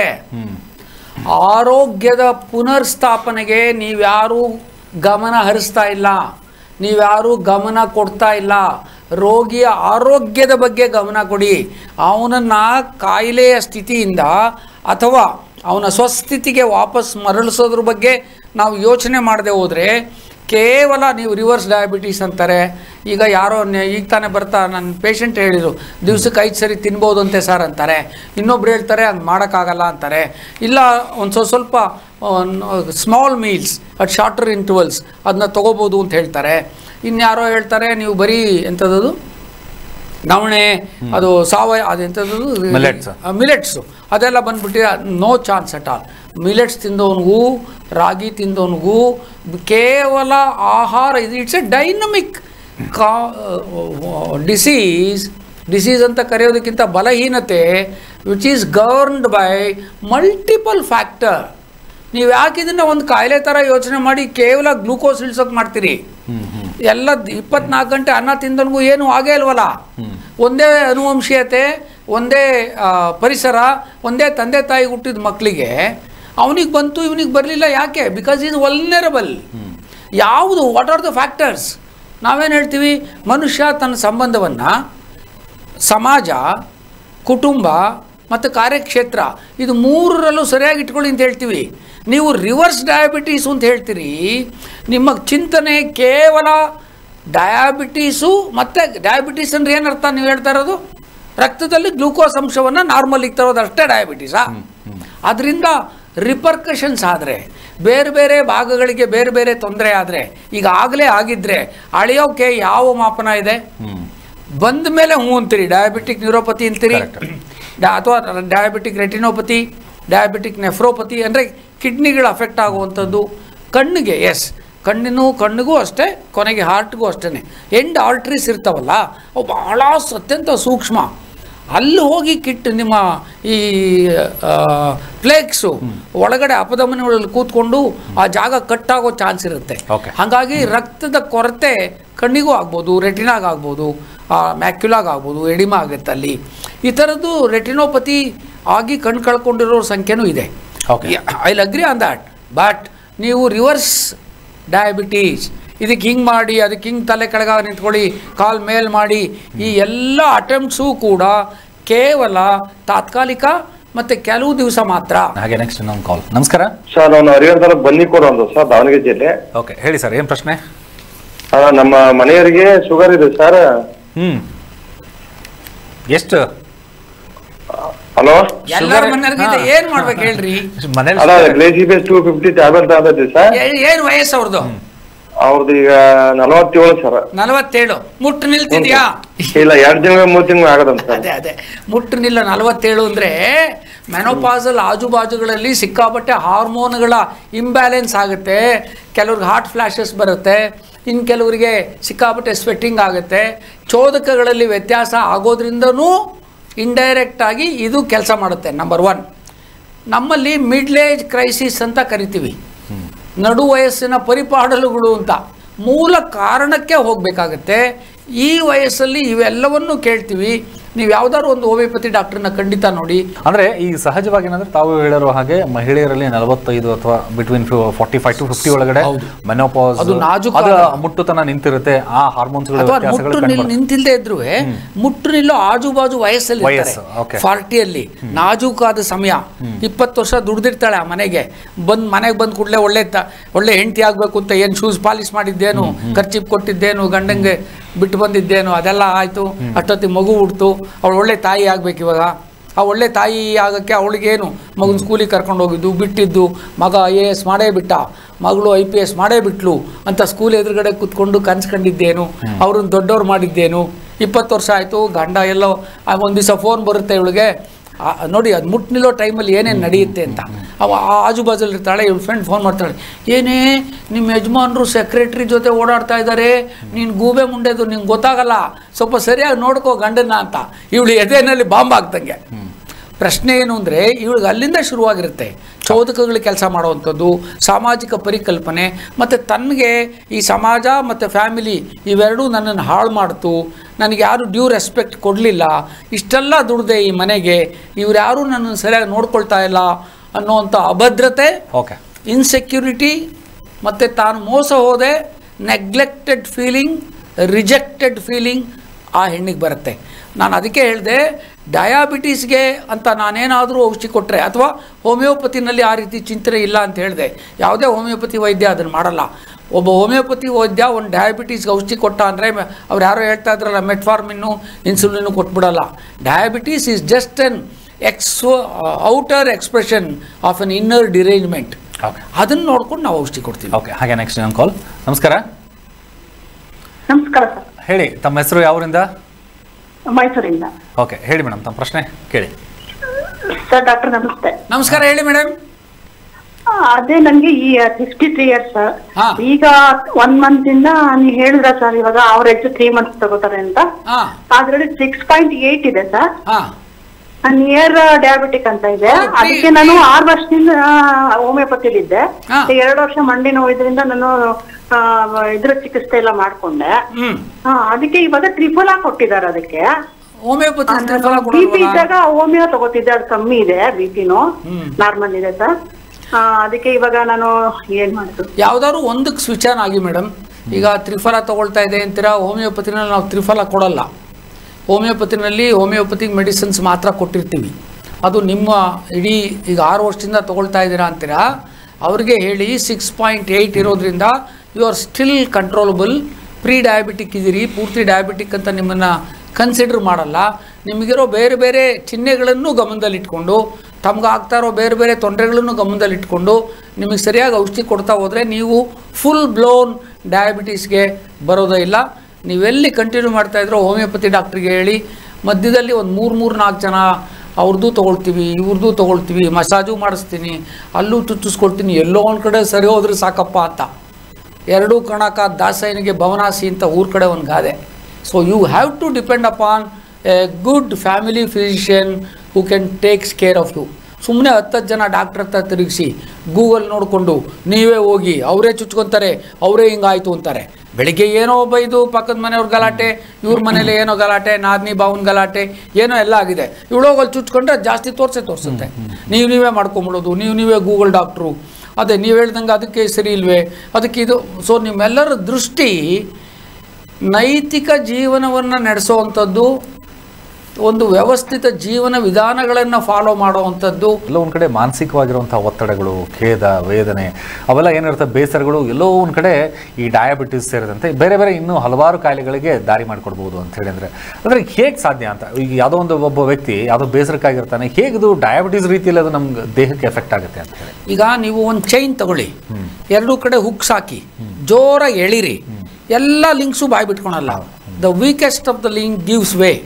S2: ಆರೋಗ್ಯದ ಪುನರ್ಸ್ಥಾಪನೆಗೆ ನೀವ್ಯಾರೂ ಗಮನ ಹರಿಸ್ತಾ ಇಲ್ಲ ನೀವ್ಯಾರೂ ಗಮನ ಕೊಡ್ತಾ ಇಲ್ಲ ರೋಗಿಯ ಆರೋಗ್ಯದ ಬಗ್ಗೆ ಗಮನ ಕೊಡಿ ಅವನನ್ನು ಕಾಯಿಲೆಯ ಸ್ಥಿತಿಯಿಂದ ಅಥವಾ ಅವನ ಸ್ವಸ್ಥಿತಿಗೆ ವಾಪಸ್ ಮರಳಿಸೋದ್ರ ಬಗ್ಗೆ ನಾವು ಯೋಚನೆ ಮಾಡದೆ ಹೋದರೆ ಕೇವಲ ನೀವು ರಿವರ್ಸ್ ಡಯಾಬಿಟೀಸ್ ಅಂತಾರೆ ಈಗ ಯಾರೋ ನೆ- ಈಗ ತಾನೇ ಬರ್ತಾ ನನ್ನ ಪೇಷಂಟ್ ಹೇಳಿದರು ದಿವ್ಸಕ್ಕೆ ಐದು ಸರಿ ತಿನ್ಬೋದು ಅಂತೆ ಸರ್ ಅಂತಾರೆ ಇನ್ನೊಬ್ರು ಹೇಳ್ತಾರೆ ಹಂಗೆ ಮಾಡೋಕ್ಕಾಗಲ್ಲ ಅಂತಾರೆ ಇಲ್ಲ ಒಂದು ಸ್ವಲ್ಪ ಸ್ವಲ್ಪ small meals at shorter intervals ಅದನ್ನ ತೊಗೋಬೋದು ಅಂತ ಹೇಳ್ತಾರೆ ಇನ್ಯಾರೋ ಹೇಳ್ತಾರೆ ನೀವು ಬರೀ ಎಂಥದ್ದು ನವಣೆ ಅದು ಸಾವಯವ ಅದೆಂಥದ್ದು
S1: Millets.
S2: ಮಿಲೆಟ್ಸು ಅದೆಲ್ಲ ಬಂದ್ಬಿಟ್ಟು no chance at all millets ತಿಂದವನಿಗೂ ರಾಗಿ ತಿಂದವನಿಗೂ ಕೇವಲ ಆಹಾರ ಇದು ಇಟ್ಸ್ ಎ ಡೈನಮಿಕ್ ಕಾ ಡಿಸೀಸ್ ಡಿಸೀಸ್ ಅಂತ ಕರೆಯೋದಕ್ಕಿಂತ ಬಲಹೀನತೆ which is governed by multiple factor ನೀವು ಯಾಕೆ ಇದನ್ನು ಒಂದು ಕಾಯಿಲೆ ಥರ ಯೋಚನೆ ಮಾಡಿ ಕೇವಲ ಗ್ಲೂಕೋಸ್ ಇಳಿಸೋಕೆ ಮಾಡ್ತೀರಿ ಎಲ್ಲ ಇಪ್ಪತ್ನಾಲ್ಕು ಗಂಟೆ ಅನ್ನ ತಿಂದವನಿಗೂ ಏನು ಆಗೇ ಇಲ್ವಲ್ಲ ಒಂದೇ ಅನುವಂಶೀಯತೆ ಒಂದೇ ಆ, ಪರಿಸರ ಒಂದೇ ತಂದೆ ತಾಯಿ ಹುಟ್ಟಿದ ಮಕ್ಕಳಿಗೆ ಅವನಿಗೆ ಬಂತು ಇವನಿಗೆ ಬರಲಿಲ್ಲ ಯಾಕೆ ಬಿಕಾಸ್ ಈಸ್ ವಲ್ನರಬಲ್ ಯಾವುದು ವಾಟ್ ಆರ್ ದ ಫ್ಯಾಕ್ಟರ್ಸ್ ನಾವೇನು ಹೇಳ್ತೀವಿ ಮನುಷ್ಯ ತನ್ನ ಸಂಬಂಧವನ್ನು ಸಮಾಜ ಕುಟುಂಬ ಮತ್ತು ಕಾರ್ಯಕ್ಷೇತ್ರ ಇದು ಮೂರರಲ್ಲೂ ಸರಿಯಾಗಿ ಇಟ್ಕೊಳ್ಳಿ ಅಂತ ಹೇಳ್ತೀವಿ ನೀವು ರಿವರ್ಸ್ ಡಯಾಬಿಟೀಸು ಅಂತ ಹೇಳ್ತೀರಿ ನಿಮ್ಮ ಚಿಂತನೆ ಕೇವಲ ಡಯಾಬಿಟೀಸು ಮತ್ತು ಡಯಾಬಿಟೀಸ್ ಅಂದ್ರೆ ಏನರ್ಥ ನೀವು ಹೇಳ್ತಾ ಇರೋದು ರಕ್ತದಲ್ಲಿ ಗ್ಲೂಕೋಸ್ ಅಂಶವನ್ನು ನಾರ್ಮಲಿಗೆ ತರೋದು ಅಷ್ಟೇ ಡಯಾಬಿಟೀಸಾ ಅದರಿಂದ ರಿಪರ್ಕಷನ್ಸ್ ಆದರೆ ಬೇರೆ ಬೇರೆ ಭಾಗಗಳಿಗೆ ಬೇರೆ ಬೇರೆ ತೊಂದರೆ ಆದರೆ ಈಗ ಆಗಲೇ ಆಗಿದ್ದರೆ ಅಳೆಯೋಕೆ ಯಾವ ಮಾಪನ ಇದೆ ಬಂದ ಮೇಲೆ ಹ್ಞೂ ಅಂತೀರಿ ಡಯಾಬಿಟಿಕ್ ನ್ಯೂರೋಪತಿ ಅಂತೀರಿ ಡಾ- ಅಥವಾ ಡಯಾಬಿಟಿಕ್ ರೆಟಿನೋಪತಿ ಡಯಾಬಿಟಿಕ್ ನೆಫ್ರೋಪತಿ ಅಂದರೆ ಕಿಡ್ನಿಗಳು ಅಫೆಕ್ಟ್ ಆಗುವಂಥದ್ದು ಕಣ್ಣಿಗೆ ಎಸ್ ಕಣ್ಣಿನೂ ಕಣ್ಣಿಗೂ ಅಷ್ಟೇ ಕೊನೆಗೆ ಹಾರ್ಟ್ಗೂ ಅಷ್ಟೇ ಎಂಡ್ ಆರ್ಟ್ರೀಸ್ ಇರ್ತಾವಲ್ಲ ಅವು ಬಹಳ ಅತ್ಯಂತ ಸೂಕ್ಷ್ಮ ಅಲ್ಲಿ ಹೋಗಿ ಕಿಟ್ ನಿಮ್ಮ ಈ ಫ್ಲೇಕ್ಸು ಒಳಗಡೆ ಅಪಧಮನಿಗಳಲ್ಲಿ ಕೂತ್ಕೊಂಡು ಆ ಜಾಗ ಕಟ್ಟಾಗೋ ಚಾನ್ಸ್ ಇರುತ್ತೆ
S1: Okay.
S2: ಹಾಗಾಗಿ ರಕ್ತದ ಕೊರತೆ ಕಣ್ಣಿಗೂ ಆಗ್ಬೋದು ರೆಟಿನಾಗ ಆಗ್ಬೋದು ಮ್ಯಾಕ್ಯುಲಾಗ್ ಆಗ್ಬೋದು ಎಡಿಮಾ ಆಗುತ್ತೆ ಅಲ್ಲಿ ಈ ಥರದ್ದು ರೆಟಿನೋಪತಿ ಆಗಿ ಕಣ್ ಕಳ್ಕೊಂಡಿರೋ ಸಂಖ್ಯೆನೂ ಇದೆ
S1: Okay.
S2: I agree on that but ನೀವು ರಿವರ್ಸ್ ಡಯಾಬಿಟೀಸ್ ಇದಕ್ಕೆ ಹಿಂಗೆ ಮಾಡಿ ಅದಕ್ಕೆ ಹಿಂಗೆ ತಲೆ ಕೆಳಗ ನಿಂತ್ಕೊಳ್ಳಿ ಕಾಲ್ ಮೇಲ್ ಮಾಡಿ ಈ ಎಲ್ಲ ಅಟೆಂಪ್ಟ್ಸು ಕೂಡ ಕೇವಲ ತಾತ್ಕಾಲಿಕ ಮತ್ತು ಕೆಲವು ದಿವಸ ಮಾತ್ರ
S1: ಹಾಗೆ ನೆಕ್ಸ್ಟ್ ಇನ್ನೊಂದು ಕಾಲ್ ನಮಸ್ಕಾರ
S4: ಸರ್ ನಾನು ಹರಿಹರ ತಾಲೂಕು ಬನ್ನಿಕೋಡು ಅಂತ ಸರ್ ದಾವಣಗೆರೆ ಜಿಲ್ಲೆ
S1: ಓಕೆ ಹೇಳಿ ಸರ್ ಏನು ಪ್ರಶ್ನೆ
S4: ಆ, ನಮ್ಮ ಮನೆಯವರಿಗೆ ಶುಗರ್ ಇದೆ ಸರ್
S1: ಹ್ಞೂ ಎಷ್ಟು
S4: ಹಲೋ
S2: ಎಲ್ಲರ
S1: Sugar-
S2: ಮನೆಯವ್ರಿಗೆ
S1: ಹಾ.
S2: ಏನು ಮಾಡ್ಬೇಕು ಹೇಳ್ರಿ
S1: ಮನೇಲಿ
S4: ಅಲ್ಲ ಗ್ಲೇಸಿಬೇಸ್ ಟೂ ಫಿಫ್ಟಿ ಟ್ಯಾಬ್ಲೆಟ್ ತಗೊಂಡಿದ್ದೆ ಸರ್
S2: ಏ- ಏನು ವಯಸ್ಸು ಅವ್ರದ್ದು
S4: ಅವ್ರದ್ದು ಈಗ ನಲವತ್ತೇಳು ಸರ್
S2: ನಲವತ್ತೇಳು ಮುಟ್ಟು ನಿಲ್ತಿದ್ಯಾ
S4: ಇಲ್ಲ ಎರಡು ತಿಂಗಳು ಮೂರು ತಿಂಗಳು ಆಗದಂತ ಸರ್
S2: ಅದೇ ಅದೇ ಮುಟ್ಟು ನಿಲ್ಲ ನಲವತ್ತೇಳು ಅಂದರೆ ಮೆನೋಪಾಸಲ್ ಆಜುಬಾಜುಗಳಲ್ಲಿ ಸಿಕ್ಕಾಪಟ್ಟೆ ಹಾರ್ಮೋನ್ಗಳ ಇಂಬ್ಯಾಲೆನ್ಸ್ ಆಗುತ್ತೆ ಕೆಲವ್ರಿಗೆ ಹಾರ್ಟ್ ಫ್ಲ್ಯಾಶಸ್ ಬರುತ್ತೆ ಇನ್ನು ಕೆಲವರಿಗೆ ಸಿಕ್ಕಾಪಟ್ಟೆ ಸ್ವೆಟ್ಟಿಂಗ್ ಆಗುತ್ತೆ ಚೋದಕಗಳಲ್ಲಿ ವ್ಯತ್ಯಾಸ ಆಗೋದ್ರಿಂದನೂ ಇಂಡೈರೆಕ್ಟ್ ಆಗಿ ಇದು ಕೆಲಸ ಮಾಡುತ್ತೆ ನಂಬರ್ ಒನ್ ನಮ್ಮಲ್ಲಿ ಮಿಡ್ಲ್ ಏಜ್ ಕ್ರೈಸಿಸ್ ಅಂತ ಕರಿತೀವಿ ನಡು ವಯಸ್ಸಿನ ಪರಿಪಾಡಲುಗಳು ಅಂತ ಮೂಲ ಕಾರಣಕ್ಕೆ ಹೋಗಬೇಕಾಗತ್ತೆ ಈ ವಯಸ್ಸಲ್ಲಿ ಇವೆಲ್ಲವನ್ನು ಕೇಳ್ತೀವಿ ನೀವು ಯಾವ್ದಾದ್ರು ಒಂದು ಹೋಮಿಯೋಪತಿ ಡಾಕ್ಟರ್ನ ಖಂಡಿತ ನೋಡಿ
S1: ಅಂದ್ರೆ ಈ ಸಹಜವಾಗಿ ಏನಂದ್ರೆ ತಾವು ಹೇಳಿರೋ ಹಾಗೆ ಮಹಿಳೆಯರಲ್ಲಿ ನಲವತ್ತೈದು ಅಥವಾ between forty five to fifty ಒಳಗಡೆ
S2: ಹೌದು.
S1: ಮೆನೋಪಾಸ್
S2: ಅದು ನಾಜೂಕಾದ-
S1: ಅದು ಮುಟ್ಟುತನ ನಿಂತಿರುತ್ತೆ ಆ ಹಾರ್ಮೋನ್ಸ್ಗಳ
S2: ಅಥವಾ
S1: ವ್ಯತ್ಯಾಸಗಳು
S2: ಮುಟ್ಟು ನಿಲ್
S1: ಕಂಡುಬರ್ತವೆ.
S2: ನಿಂತಿಲ್ದೇ ಇದ್ರು ಮುಟ್ಟು ನಿಲ್ಲೋ ಆಜು ಬಾಜು ವಯಸ್ಸಲ್ಲಿ
S1: ವಯಸ್ಸು, okay.
S2: ಫಾರ್ಟಿಯಲ್ಲಿ ನಾಜೂಕಾದ ಸಮಯ ಇಪ್ಪತ್ತು ವರ್ಷ ದುಡ್ದಿರ್ತಾಳೆ ಆ ಮನೆಗೆ ಬಂದ್ ಮನೆಗೆ ಬಂದ್ ಕೂಡಲೇ ಒಳ್ಳೆ ತ- ಒಳ್ಳೆ ಹೆಂಡತಿ ಆಗ್ಬೇಕು ಅಂತ ಏನು ಶೂಸ್ ಪಾಲಿಶ್ ಮಾಡಿದ್ದೇನು ಖರ್ಚಿಪ್ ಕೊಟ್ಟಿದ್ದೇನು ಗಂಡಂಗೆ ಬಿಟ್ಟು ಬಂದಿದ್ದೇನು ಅದೆಲ್ಲ ಆಯ್ತು ಅಷ್ಟೊತ್ತಿಗೆ ಮಗು ಹುಡ್ತು ಅವಳು ಒಳ್ಳೆ ತಾಯಿ ಆಗ್ಬೇಕು ಇವಾಗ ಆ ಒಳ್ಳೆ ತಾಯಿ ಆಗೋಕ್ಕೆ ಅವಳಿಗೇನು ಮಗನ ಸ್ಕೂಲಿಗೆ ಕರ್ಕೊಂಡು ಹೋಗಿದ್ದು ಬಿಟ್ಟಿದ್ದು ಮಗ ಐ ಎ ಎಸ್ ಮಾಡೇ ಬಿಟ್ಟ ಮಗಳು ಐ ಪಿ ಎಸ್ ಮಾಡೇ ಬಿಟ್ಲು ಅಂತ ಸ್ಕೂಲ್ ಎದುರುಗಡೆ ಕೂತ್ಕೊಂಡು ಕನ್ಸ್ಕೊಂಡಿದ್ದೇನು ಅವ್ರನ್ನ ದೊಡ್ಡವ್ರು ಮಾಡಿದ್ದೇನು ಇಪ್ಪತ್ತು ವರ್ಷ ಆಯಿತು ಗಂಡ ಎಲ್ಲೋ ಒಂದು ದಿವಸ ಫೋನ್ ಬರುತ್ತೆ ಇವಳಿಗೆ ಆ, ನೋಡಿ ಅದು ಮುಟ್ಟು ನಿಲ್ಲೋ ಟೈಮಲ್ಲಿ ಏನೇನು ನಡೆಯುತ್ತೆ ಅಂತ ಅವ ಆ ಆಜು ಬಾಜಲ್ಲಿ ಇರ್ತಾಳೆ ಇವ್ಳ ಫ್ರೆಂಡ್ ಫೋನ್ ಮಾಡ್ತಾಳೆ ಏನೇ ನಿಮ್ಮ ಯಜಮಾನರು ಸೆಕ್ರೆಟ್ರಿ ಜೊತೆ ಓಡಾಡ್ತಾ ಇದ್ದಾರೆ ನೀನು ಗೂಬೆ ಮುಂಡೆದು ನಿಂಗೆ ಗೊತ್ತಾಗಲ್ಲ ಸ್ವಲ್ಪ ಸರಿಯಾಗಿ ನೋಡ್ಕೋ ಗಂಡನ್ನ ಅಂತ ಇವಳು ಎದೆನಲ್ಲಿ ಬಾಂಬ್ ಆಗ್ದಂಗೆ ಪ್ರಶ್ನೆ ಏನು ಅಂದರೆ ಇವಳಿಗೆ ಅಲ್ಲಿಂದ ಶುರುವಾಗಿರುತ್ತೆ ಚೋದಕಗಳು ಕೆಲಸ ಮಾಡುವಂಥದ್ದು ಸಾಮಾಜಿಕ ಪರಿಕಲ್ಪನೆ ಮತ್ತು ತನಗೆ ಈ ಸಮಾಜ ಮತ್ತು ಫ್ಯಾಮಿಲಿ ಇವೆರಡೂ ನನ್ನನ್ನು ಹಾಳು ಮಾಡ್ತು ನನಗೆ ಯಾರು ಡ್ಯೂ ರೆಸ್ಪೆಕ್ಟ್ ಕೊಡಲಿಲ್ಲ ಇಷ್ಟೆಲ್ಲ ದುಡ್ದೆ ಈ ಮನೆಗೆ ಇವ್ರು ಯಾರೂ ನನ್ನನ್ನು ಸರಿಯಾಗಿ ನೋಡ್ಕೊಳ್ತಾ ಇಲ್ಲ ಅನ್ನೋವಂಥ ಅಭದ್ರತೆ
S1: ಓಕೆ
S2: ಇನ್ಸೆಕ್ಯೂರಿಟಿ ಮತ್ತು ತಾನು ಮೋಸ ಹೋದೆ ನೆಗ್ಲೆಕ್ಟೆಡ್ ಫೀಲಿಂಗ್ ರಿಜೆಕ್ಟೆಡ್ ಫೀಲಿಂಗ್ ಆ ಹೆಣ್ಣಿಗೆ ಬರುತ್ತೆ ನಾನು ಅದಕ್ಕೆ ಹೇಳಿದೆ ಡಯಾಬಿಟೀಸ್ಗೆ ಅಂತ ನಾನೇನಾದರೂ ಔಷಧಿ ಕೊಟ್ಟರೆ ಅಥವಾ ಹೋಮಿಯೋಪತಿನಲ್ಲಿ ಆ ರೀತಿ ಚಿಂತನೆ ಇಲ್ಲ ಅಂತ ಹೇಳಿದೆ ಯಾವುದೇ ಹೋಮಿಯೋಪತಿ ವೈದ್ಯ ಅದನ್ನು ಮಾಡಲ್ಲ ಒಬ್ಬ ಹೋಮಿಯೋಪತಿ ವೈದ್ಯ ಒಂದು ಡಯಾಬಿಟೀಸ್ಗೆ ಔಷಧಿ ಕೊಟ್ಟ ಅಂದರೆ ಅವ್ರು ಯಾರೋ ಹೇಳ್ತಾ ಇದ್ರಲ್ಲ ಮೆಟ್ಫಾರ್ಮಿನ್ನು ಇನ್ಸುಲಿನ್ನು ಕೊಟ್ಬಿಡಲ್ಲ ಡಯಾಬಿಟೀಸ್ ಈಸ್ ಜಸ್ಟ್ ಎನ್ ಎಕ್ಸ್ outer expression of an inner derangement
S1: okay
S2: ಅದನ್ನು ನೋಡ್ಕೊಂಡು ನಾವು ಔಷಧಿ ಕೊಡ್ತೀವಿ
S1: ಓಕೆ ಹಾಗೆ ನೆಕ್ಸ್ಟ್ ಇನ್ನೊಂದು ಕಾಲ್ ನಮಸ್ಕಾರ
S3: ನಮಸ್ಕಾರ ಸರ್
S1: ಹೇಳಿ ತಮ್ಮ ಹೆಸರು ಯಾವರಿಂದ
S3: ಮೈಸೂರಿಂದ
S1: ಓಕೆ ಹೇಳಿ ಮೇಡಮ್ ತಮ್ಮ ಪ್ರಶ್ನೆ ಕೇಳಿ
S3: ಸರ್ ಡಾಕ್ಟರ್ ನಮಸ್ತೆ
S2: ನಮಸ್ಕಾರ ಹೇಳಿ ಮೇಡಮ್
S3: ಆ, ಅದೇ ನನ್ಗೆ ಈ ಸಿಕ್ಸ್ಟಿ ತ್ರೀ ಇಯರ್ಸ್
S2: ಹಾ.
S3: ಈಗ ಒನ್ ಮಂತ್ ಇಂದ ನೀವು ಹೇಳಿದ್ರ ಸರ್ ಇವಾಗ ಅವರೇಜ್ ತ್ರೀ ಮಂತ್ಸ್ ತಗೋತಾರೆ ಅಂತ
S2: ಹಾಂ
S3: ಅದ್ರಲ್ಲಿ ಸಿಕ್ಸ್ ಪಾಯಿಂಟ್ ಏಟ್ ಇದೆ ಸರ್
S2: ಹಾಂ
S3: ನಿಯರ್ ಡಯಾಬಿಟಿಕ್ ಅಂತ ಇದೆ
S2: ಹೌದು, pre-
S3: ಅದಕ್ಕೆ ನಾನು ಆರು ವರ್ಷದಿಂದ ಹೋಮಿಯೋಪತಿಲಿ ಇದ್ದೆ
S2: ಹಾ.
S3: ಎರಡು ವರ್ಷ ಮಂಡಿ ನೋವಿದ್ರಿಂದ ನಾನು ಆ, ಇದ್ರ ಚಿಕಿತ್ಸೆ ಎಲ್ಲ ಮಾಡ್ಕೊಂಡೆ
S2: ಹ್ಞೂ
S3: ಆ, ಅದಕ್ಕೆ ಇವಾಗ ತ್ರಿಫಲ ಕೊಟ್ಟಿದ್ದಾರೆ ಅದಕ್ಕೆ
S2: ಹೋಮಿಯೋಪತಿ
S3: ಬಿ ಪಿ ಇದ್ದಾಗ ಹೋಮಿಯೋ ತಗೋತಿದ್ದೆ ಅದು ಕಮ್ಮಿ ಇದೆ ಬಿ ಪಿನು
S2: ಹ್ಮ್.
S3: ನಾರ್ಮಲ್ ಇದೆ ಸರ್ ಅದಕ್ಕೆ ಇವಾಗ ನಾನು ಏನ್ ಮಾಡುದು
S2: ಯಾವ್ದಾದ್ರು ಒಂದಕ್ಕೆ ಸ್ವಿಚ್ ಆನ್ ಆಗಿ ಮೇಡಮ್ ಈಗ ತ್ರಿಫಲ ತಗೊಳ್ತಾ ಇದೆ ಅಂತೀರಾ ಹೋಮಿಯೋಪತಿನಲ್ಲಿ ನಾವು ತ್ರಿಫಲ ಕೊಡಲ್ಲ ಹೋಮಿಯೋಪತಿನಲ್ಲಿ ಹೋಮಿಯೋಪತಿಕ್ ಮೆಡಿಸಿನ್ಸ್ ಮಾತ್ರ ಕೊಟ್ಟಿರ್ತೀವಿ ಅದು ನಿಮ್ಮ ಇಡೀ ಈಗ ಆರು ವರ್ಷದಿಂದ ತಗೊಳ್ತಾ ಇದ್ದೀರಾ ಅಂತೀರಾ ಅವ್ರಿಗೆ ಹೇಳಿ ಸಿಕ್ಸ್ ಪಾಯಿಂಟ್ ಏಯ್ಟ್ ಇರೋದ್ರಿಂದ you are still controllable prediabetic ಇದ್ದೀರಿ ಪೂರ್ತಿ ಡಯಾಬಿಟಿಕ್ ಅಂತ ನಿಮ್ಮನ್ನು ಕನ್ಸಿಡರ್ ಮಾಡಲ್ಲ ನಿಮಗಿರೋ ಬೇರೆ ಬೇರೆ ಚಿಹ್ನೆಗಳನ್ನು ಗಮನದಲ್ಲಿಟ್ಕೊಂಡು ತಮ್ಗೆ ಆಗ್ತಾ ಇರೋ ಬೇರೆ ಬೇರೆ ತೊಂದರೆಗಳನ್ನು ಗಮನದಲ್ಲಿಟ್ಕೊಂಡು ನಿಮಗೆ ಸರಿಯಾಗಿ ಔಷಧಿ ಕೊಡ್ತಾ ಹೋದರೆ ನೀವು ಫುಲ್ ಬ್ಲೋನ್ ಡಯಾಬಿಟೀಸ್ಗೆ ಬರೋದೇ ಇಲ್ಲ ನೀವೆಲ್ಲಿ ಕಂಟಿನ್ಯೂ ಮಾಡ್ತಾ ಇದ್ರೋ ಹೋಮಿಯೋಪತಿ ಡಾಕ್ಟ್ರಿಗೆ ಹೇಳಿ ಮಧ್ಯದಲ್ಲಿ ಒಂದು ಮೂರು ಮೂರು ನಾಲ್ಕು ಜನ ಅವ್ರದ್ದು ತೊಗೊಳ್ತೀವಿ ಇವ್ರದ್ದು ತೊಗೊಳ್ತೀವಿ ಮಸಾಜು ಮಾಡಿಸ್ತೀನಿ ಅಲ್ಲೂ ಚುಚ್ಚಿಸ್ಕೊಳ್ತೀನಿ ಎಲ್ಲೋ ಒಂದು ಕಡೆ ಸರಿ ಹೋದ್ರೆ ಸಾಕಪ್ಪ ಅಂತ ಎರಡೂ ಕಣಕ ದಾಸಯ್ಯನಿಗೆ ಭವನಾಸಿ ಅಂತ ಊರ ಕಡೆ ಒಂದು ಗಾದೆ so you have to depend upon a good family physician who can takes care of you ಸುಮ್ಮನೆ ಹತ್ತತ್ತು ಜನ ಡಾಕ್ಟ್ರ್ ಹತ್ರ ತಿರುಗಿಸಿ ಗೂಗಲ್ ನೋಡಿಕೊಂಡು ನೀವೇ ಹೋಗಿ ಅವರೇ ಚುಚ್ಕೊತಾರೆ ಅವರೇ ಹಿಂಗಾಯ್ತು ಅಂತಾರೆ ಬೆಳಿಗ್ಗೆ ಏನೋ ಒಬ್ಬ ಇದು ಪಕ್ಕದ ಮನೆಯವ್ರ ಗಲಾಟೆ ಇವ್ರ ಮನೇಲಿ ಏನೋ ಗಲಾಟೆ ನಾದ್ನಿ ಬಾವನ್ ಗಲಾಟೆ ಏನೋ ಎಲ್ಲ ಆಗಿದೆ ಇವಳೋಗಲ್ಲಿ ಚುಚ್ಕೊಂಡ್ರೆ ಅದ್ ಜಾಸ್ತಿ ತೋರಿಸೇ ತೋರಿಸುತ್ತೆ ನೀವು ನೀವೇ ಮಾಡ್ಕೊಂಬಿಡೋದು ನೀವು ನೀವೇ ಗೂಗಲ್ ಡಾಕ್ಟ್ರು ಅದೇ ನೀವು ಹೇಳ್ದಂಗೆ ಅದಕ್ಕೆ ಸರಿ ಇಲ್ವೇ ಅದಕ್ಕೆ ಇದು ಸೊ ನಿಮ್ಮೆಲ್ಲರ ದೃಷ್ಟಿ ನೈತಿಕ ಜೀವನವನ್ನು ನಡೆಸೋವಂಥದ್ದು ಒಂದು ವ್ಯವಸ್ಥಿತ ಜೀವನ ವಿಧಾನಗಳನ್ನು ಫಾಲೋ ಮಾಡುವಂಥದ್ದು
S1: ಎಲ್ಲೋ ಒಂದು ಕಡೆ ಮಾನಸಿಕವಾಗಿರುವಂಥ ಒತ್ತಡಗಳು ಖೇದ ವೇದನೆ ಅವೆಲ್ಲ ಏನಿರುತ್ತೆ ಬೇಸರಗಳು ಎಲ್ಲೋ ಒಂದು ಕಡೆ ಈ ಡಯಾಬಿಟಿಸ್ ಸೇರಿದಂತೆ ಬೇರೆ ಬೇರೆ ಇನ್ನೂ ಹಲವಾರು ಕಾಯಿಲೆಗಳಿಗೆ ದಾರಿ ಮಾಡಿಕೊಡ್ಬೋದು ಅಂತ ಹೇಳಿ ಅಂದರೆ ಅಂದರೆ ಹೇಗೆ ಸಾಧ್ಯ ಅಂತ ಈಗ ಯಾವುದೋ ಒಂದು ಒಬ್ಬ ವ್ಯಕ್ತಿ ಯಾವುದೋ ಬೇಸರಕ್ಕಾಗಿರ್ತಾನೆ ಹೇಗಿದು ಡಯಾಬಿಟಿಸ್ ರೀತಿಯಲ್ಲಿ ಅದು ನಮ್ಗೆ ದೇಹಕ್ಕೆ ಎಫೆಕ್ಟ್ ಆಗುತ್ತೆ ಅಂತ ಹೇಳಿ
S2: ಈಗ ನೀವು ಒಂದು ಚೈನ್ ತಗೊಳ್ಳಿ ಎರಡೂ ಕಡೆ ಹುಕ್ಸ್ ಹಾಕಿ ಜೋರಾಗಿ ಎಳಿರಿ ಎಲ್ಲ ಲಿಂಕ್ಸು ಬಾಯಿ ಬಿಟ್ಕೊಳಲ್ಲ the weakest of the link gives way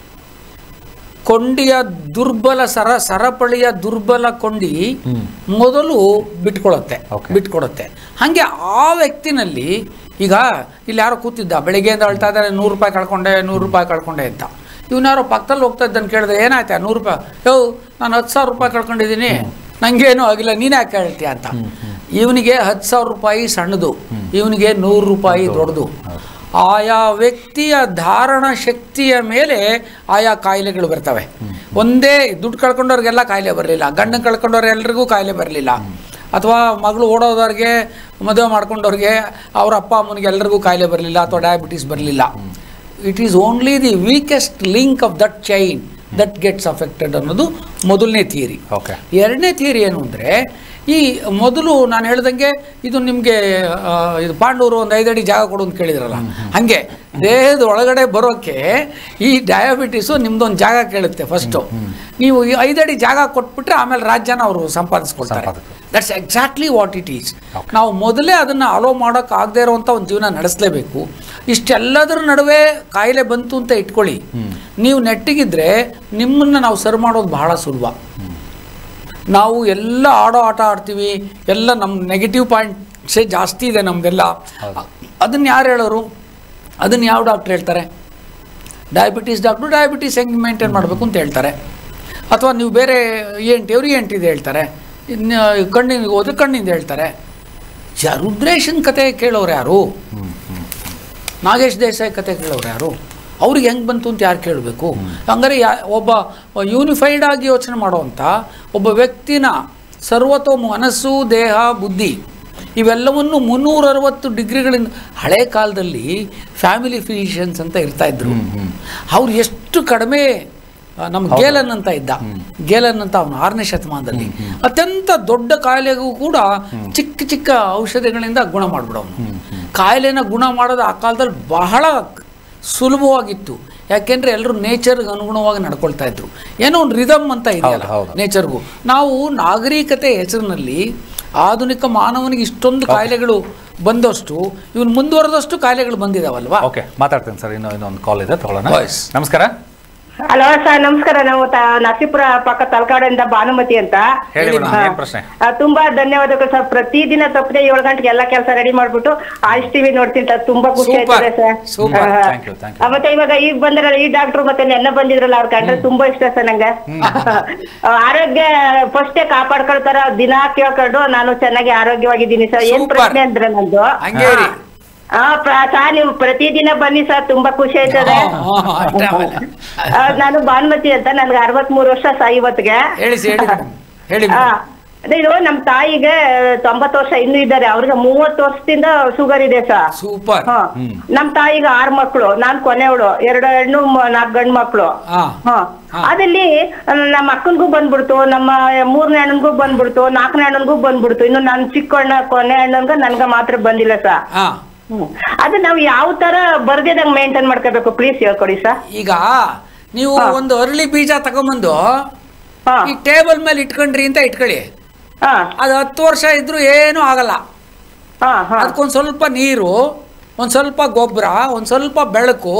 S2: ಕೊಂಡಿಯ ದುರ್ಬಲ ಸರ ಸರಪಳಿಯ ದುರ್ಬಲ ಕೊಂಡಿ ಮೊದಲು ಬಿಟ್ಕೊಳತ್ತೆ
S1: Okay.
S2: ಬಿಟ್ಕೊಡುತ್ತೆ ಹಾಗೆ ಆ ವ್ಯಕ್ತಿನಲ್ಲಿ ಈಗ ಇಲ್ಲಿ ಯಾರೋ ಕೂತಿದ್ದ ಬೆಳಿಗ್ಗೆಯಿಂದ ಅಳ್ತಾ ಇದ್ದಾರೆ ನೂರು ರೂಪಾಯಿ ಕಳ್ಕೊಂಡೆ ನೂರು ರೂಪಾಯಿ ಕಳ್ಕೊಂಡೆ ಅಂತ ಇವನು ಯಾರೋ ಪಕ್ಕದಲ್ಲಿ ಹೋಗ್ತಾ ಇದ್ದಾನೆ ಕೇಳಿದ್ರೆ ಏನಾಯ್ತಾ ನೂರು ರೂಪಾಯಿ ಯೋ ನಾನು ಹತ್ತು ಸಾವಿರ ರೂಪಾಯಿ ಕಳ್ಕೊಂಡಿದ್ದೀನಿ ನನಗೇನು ಆಗಿಲ್ಲ ನೀನು ಯಾಕೆ ಹೇಳ್ತೀಯ ಅಂತ ಇವನಿಗೆ ಹತ್ತು ಸಾವಿರ ರೂಪಾಯಿ ಸಣ್ಣದು ಇವನಿಗೆ ನೂರು ರೂಪಾಯಿ ದೊಡ್ಡದು ಆಯಾ ವ್ಯಕ್ತಿಯ ಧಾರಣ ಶಕ್ತಿಯ ಮೇಲೆ ಆಯಾ ಕಾಯಿಲೆಗಳು ಬರ್ತವೆ ಒಂದೇ ದುಡ್ಡು ಕಳ್ಕೊಂಡವ್ರಿಗೆಲ್ಲ ಕಾಯಿಲೆ ಬರಲಿಲ್ಲ ಗಂಡನ ಕಳ್ಕೊಂಡವ್ರೆಲ್ರಿಗೂ ಕಾಯಿಲೆ ಬರಲಿಲ್ಲ ಅಥವಾ ಮಗಳು ಓಡೋದವ್ರಿಗೆ ಮದುವೆ ಮಾಡ್ಕೊಂಡವ್ರಿಗೆ ಅವ್ರ ಅಪ್ಪ ಅಮ್ಮನಿಗೆ ಎಲ್ರಿಗೂ ಕಾಯಿಲೆ ಬರಲಿಲ್ಲ ಅಥವಾ ಡಯಾಬಿಟೀಸ್ ಬರಲಿಲ್ಲ it is only the weakest link of that chain that gets affected ಅನ್ನೋದು ಮೊದಲನೇ ಥಿಯರಿ
S1: ಓಕೆ
S2: ಎರಡನೇ ಥಿಯರಿ ಏನು ಅಂದರೆ ಈ ಮೊದಲು ನಾನು ಹೇಳ್ದಂಗೆ ಇದು ನಿಮಗೆ ಇದು ಪಾಂಡವರು ಒಂದು ಐದಡಿ ಜಾಗ ಕೊಡು ಅಂತ ಕೇಳಿದ್ರಲ್ಲ ಹಾಗೆ ದೇಹದ ಒಳಗಡೆ ಬರೋಕ್ಕೆ ಈ ಡಯಾಬಿಟಿಸು ನಿಮ್ದೊಂದು ಜಾಗ ಕೇಳುತ್ತೆ ಫಸ್ಟು ನೀವು ಈ ಐದಡಿ ಜಾಗ ಕೊಟ್ಬಿಟ್ರೆ ಆಮೇಲೆ ರಾಜ್ಯನ ಅವರು ಸಂಪಾದಿಸ್ಕೊಳ್ತಾರೆ
S1: ಸಂಪಾದಕರು.
S2: That's exactly what it is ನಾವು ಮೊದಲೇ ಅದನ್ನು ಅಲೋ ಮಾಡೋಕೆ ಆಗದೆ ಇರುವಂಥ ಒಂದು ಜೀವನ ನಡೆಸಲೇಬೇಕು ಇಷ್ಟೆಲ್ಲದರ ನಡುವೆ ಕಾಯಿಲೆ ಬಂತು ಅಂತ ಇಟ್ಕೊಳ್ಳಿ ನೀವು ನೆಟ್ಟಿಗಿದ್ರೆ ನಿಮ್ಮನ್ನು ನಾವು ಸರ್ ಮಾಡೋದು ಬಹಳ ಸುಲಭ ನಾವು ಎಲ್ಲ ಆಡೋ ಆಟ ಆಡ್ತೀವಿ ಎಲ್ಲ ನಮ್ಮ ನೆಗೆಟಿವ್ ಪಾಯಿಂಟ್ಸೇ ಜಾಸ್ತಿ ಇದೆ ನಮ್ಮದೆಲ್ಲ ಅದನ್ನು ಯಾರು ಹೇಳೋರು ಅದನ್ನು ಯಾವ ಡಾಕ್ಟ್ರ್ ಹೇಳ್ತಾರೆ ಡಯಾಬಿಟೀಸ್ ಡಾಕ್ಟ್ರು ಡಯಾಬಿಟೀಸ್ ಹೆಂಗೆ ಮೇಂಟೈನ್ ಮಾಡಬೇಕು ಅಂತ ಹೇಳ್ತಾರೆ ಅಥವಾ ನೀವು ಬೇರೆ ಎಂಟು ಎವ್ರಿಗೆ ಎಂಟಿದೆ ಹೇಳ್ತಾರೆ ಇನ್ನು ಕಣ್ಣಿಗೆ ಹೋದ್ರೆ ಕಣ್ಣಿಂದ ಹೇಳ್ತಾರೆ ಜ- ರುದ್ರೇಶನ್ ಕತೆ ಕೇಳೋರು ಯಾರು ನಾಗೇಶ್ ದೇಸಾಯಿ ಕತೆ ಕೇಳೋರು ಯಾರು ಅವ್ರಿಗೆ ಹೆಂಗೆ ಬಂತು ಅಂತ ಯಾರು ಕೇಳಬೇಕು ಹಂಗಾರೆ ಯಾ ಒಬ್ಬ ಯೂನಿಫೈಡ್ ಆಗಿ ಯೋಚನೆ ಮಾಡುವಂಥ ಒಬ್ಬ ವ್ಯಕ್ತಿನ ಸರ್ವತೋ ಮನಸ್ಸು ದೇಹ ಬುದ್ಧಿ ಇವೆಲ್ಲವನ್ನು ಮುನ್ನೂರ ಅರವತ್ತು ಡಿಗ್ರಿಗಳಿಂದ ಹಳೆ ಕಾಲದಲ್ಲಿ ಫ್ಯಾಮಿಲಿ ಫಿಸಿಷಿಯನ್ಸ್ ಅಂತ ಇರ್ತಾ ಇದ್ರು ಅವ್ರು ಎಷ್ಟು ಕಡಿಮೆ ಆ, ನಮ್ಮ ಗೇಲನ್ ಅಂತ ಇದ್ದ ಗೇಲನ್ ಅಂತ ಅವನು ಆರನೇ ಶತಮಾನದಲ್ಲಿ ಅತ್ಯಂತ ದೊಡ್ಡ ಕಾಯಿಲೆಗೂ ಕೂಡ ಚಿಕ್ಕ ಚಿಕ್ಕ ಔಷಧಿಗಳಿಂದ ಗುಣ ಮಾಡಿಬಿಡೋನು ಕಾಯಿಲೆನ ಗುಣ ಮಾಡೋದು ಆ ಕಾಲದಲ್ಲಿ ಬಹಳ ಸುಲಭವಾಗಿತ್ತು ಯಾಕೆಂದ್ರೆ ಎಲ್ಲರೂ ನೇಚರ್ಗೆ ಅನುಗುಣವಾಗಿ ನಡ್ಕೊಳ್ತಾ ಇದ್ರು ಏನೋ ಒಂದು ರಿದಮ್ ಅಂತ ಇದೆಯಲ್ಲ
S1: ಹೌದು, ಹೌದು.
S2: ನೇಚರ್ಗೂ ನಾವು ನಾಗರಿಕತೆ ಹೆಸರಿನಲ್ಲಿ ಆಧುನಿಕ ಮಾನವನಿಗೆ ಇಷ್ಟೊಂದು ಕಾಯಿಲೆಗಳು ಬಂದಷ್ಟು ಇವನು ಮುಂದುವರೆದಷ್ಟು ಕಾಯಿಲೆಗಳು ಬಂದಿದಾವಲ್ವಾ
S1: ಓಕೆ ಮಾತಾಡ್ತೀನಿ ಸರ್ ಇನ್ನೂ ಇನ್ನೊಂದು ಕಾಲ್ ಇದೆ ತಗೊಳ್ಳೋಣ
S2: Voice.
S1: ನಮಸ್ಕಾರ
S3: ಹಲೋ ಸರ್ ನಮಸ್ಕಾರ ನಾವು ತ- ನರಸೀಪುರ ಪಕ್ಕ ತಲಕಾಡಿಂದ ಭಾನುಮತಿ ಅಂತ
S1: ಹೇಳಿ ಮೇಡಮ್
S3: ಹಾ.
S1: ಏನು ಪ್ರಶ್ನೆ
S3: ಆ, ತುಂಬಾ ಧನ್ಯವಾದಗಳು ಸರ್ ಪ್ರತಿದಿನ ತಪ್ಪದೆ ಏಳು ಗಂಟೆಗೆ ಎಲ್ಲಾ ಕೆಲಸ ರೆಡಿ ಮಾಡ್ಬಿಟ್ಟು ಆಯ್ಸ್ ಟಿವಿ ನೋಡ್ತೀನಿ ಸರ್ ತುಂಬಾ ಖುಷಿ
S2: Super.
S3: ಆಯ್ತದೆ ಸರ್
S2: Super.
S3: ಆ,
S1: Thank you, thank you.
S3: ಆ, ಮತ್ತೆ ಇವಾಗ ಈಗ ಬಂದಿರಲ್ಲ ಈ ಡಾಕ್ಟರ್ ಮತ್ತೆ ನೆನ್ನ ಬಂದಿದ್ರಲ್ಲ ಅವ್ರ ಕಂಡ್ರೆ ತುಂಬಾ ಇಷ್ಟ ಸರ್ ನಂಗೆ ಆ, ಆರೋಗ್ಯ ಫಸ್ಟೇ ಕಾಪಾಡ್ಕೊಳ್ತಾರ ದಿನಾ ಕೇಳ್ಕೊಂಡು ನಾನು ಚೆನ್ನಾಗಿ ಆರೋಗ್ಯವಾಗಿದ್ದೀನಿ ಸರ್ ಏನ್
S2: Super.
S3: ಪ್ರಶ್ನೆ ಅಂದ್ರೆ ನಂದು
S2: ಹಂಗೆ ಇರಿ.
S3: ಆ, ಪ್ರ- ಸರ್ ನೀವು ಪ್ರತಿದಿನ ಬನ್ನಿ ಸರ್ ತುಂಬಾ ಖುಷಿ ಆಯ್ತದೆ
S2: ಹಾ, ಹಾ, ಅಷ್ಟೇ ಆಮೇಲೆ.
S3: ಆ, ನಾನು ಭಾನುಮತಿ ಅಂತ ನನ್ಗೆ ಅರವತ್ಮೂರು ವರ್ಷ ಸರ್ ಇವತ್ತಿಗೆ
S2: ಹೇಳಿ ಸಿ, ಹೇಳಿ ಮೇಡಮ್. ಹೇಳಿ
S3: ಆ,
S2: ಮೇಡಮ್.
S3: ಅದೇ ಇದು ನಮ್ ತಾಯಿಗೆ ತೊಂಬತ್ತು ವರ್ಷ ಇನ್ನೂ ಇದ್ದಾರೆ ಅವ್ರಿಗೆ ಮೂವತ್ತು ವರ್ಷದಿಂದ ಶುಗರ್ ಇದೆ ಸರ್
S2: ಸೂಪರ್
S3: ಹ ನಮ್ ತಾಯಿಗೆ ಆರ್ ಮಕ್ಳು ನಾನ್ ಕೊನೆಯವಳು ಎರಡು ಹೆಣ್ಣು ಮ- ನಾಲ್ಕು ಗಂಡು ಮಕ್ಳು
S2: ಹಾ
S3: ಹ
S2: ಹಾ.
S3: ಅದಲ್ಲಿ ನಮ್ಮ ಅಕ್ಕನ್ಗೂ ಬಂದ್ಬಿಡ್ತು ನಮ್ಮ ಮೂರನೇ ಅಣ್ಣನ್ಗೂ ಬಂದ್ಬಿಡ್ತು ನಾಲ್ಕನೇ ಅಣ್ಣನ್ಗೂ ಬಂದ್ಬಿಡ್ತು ಇನ್ನು ನನ್ ಚಿಕ್ಕ ಅಣ್ಣ ಕೊನೆ ಅಣ್ಣನ್ಗ ನನ್ಗ ಮಾತ್ರ ಬಂದಿಲ್ಲ ಸರ್
S2: ಹಾ
S3: ಹ್ಮ್. ಅದು ನಾವು ಯಾವ ತರ ಬರ್ದಿದಂಗ್ ಮೇಂಟೈನ್ ಮಾಡ್ಕೋಬೇಕು ಪ್ಲೀಸ್ ಹೇಳ್ಕೊಡಿ ಸರ್
S2: ಈಗ ನೀವು
S3: ಹಾ.
S2: ಒಂದು ಅರಳಿ ಬೀಜ ತಗೊಂಬಂದು
S3: ಹಾ
S2: ಈ ಟೇಬಲ್ ಮೇಲೆ ಇಟ್ಕೊಂಡ್ರಿ ಅಂತ ಇಟ್ಕೊಳ್ಳಿ
S3: ಹಾ
S2: ಅದು ಹತ್ತು ವರ್ಷ ಇದ್ರೂ ಏನೂ ಆಗಲ್ಲ
S3: ಹಾ ಹಾ
S2: ಅದಕ್ಕೊಂದು ಸ್ವಲ್ಪ ನೀರು ಒಂದು ಸ್ವಲ್ಪ ಗೊಬ್ಬರ ಒಂದು ಸ್ವಲ್ಪ ಬೆಳಕು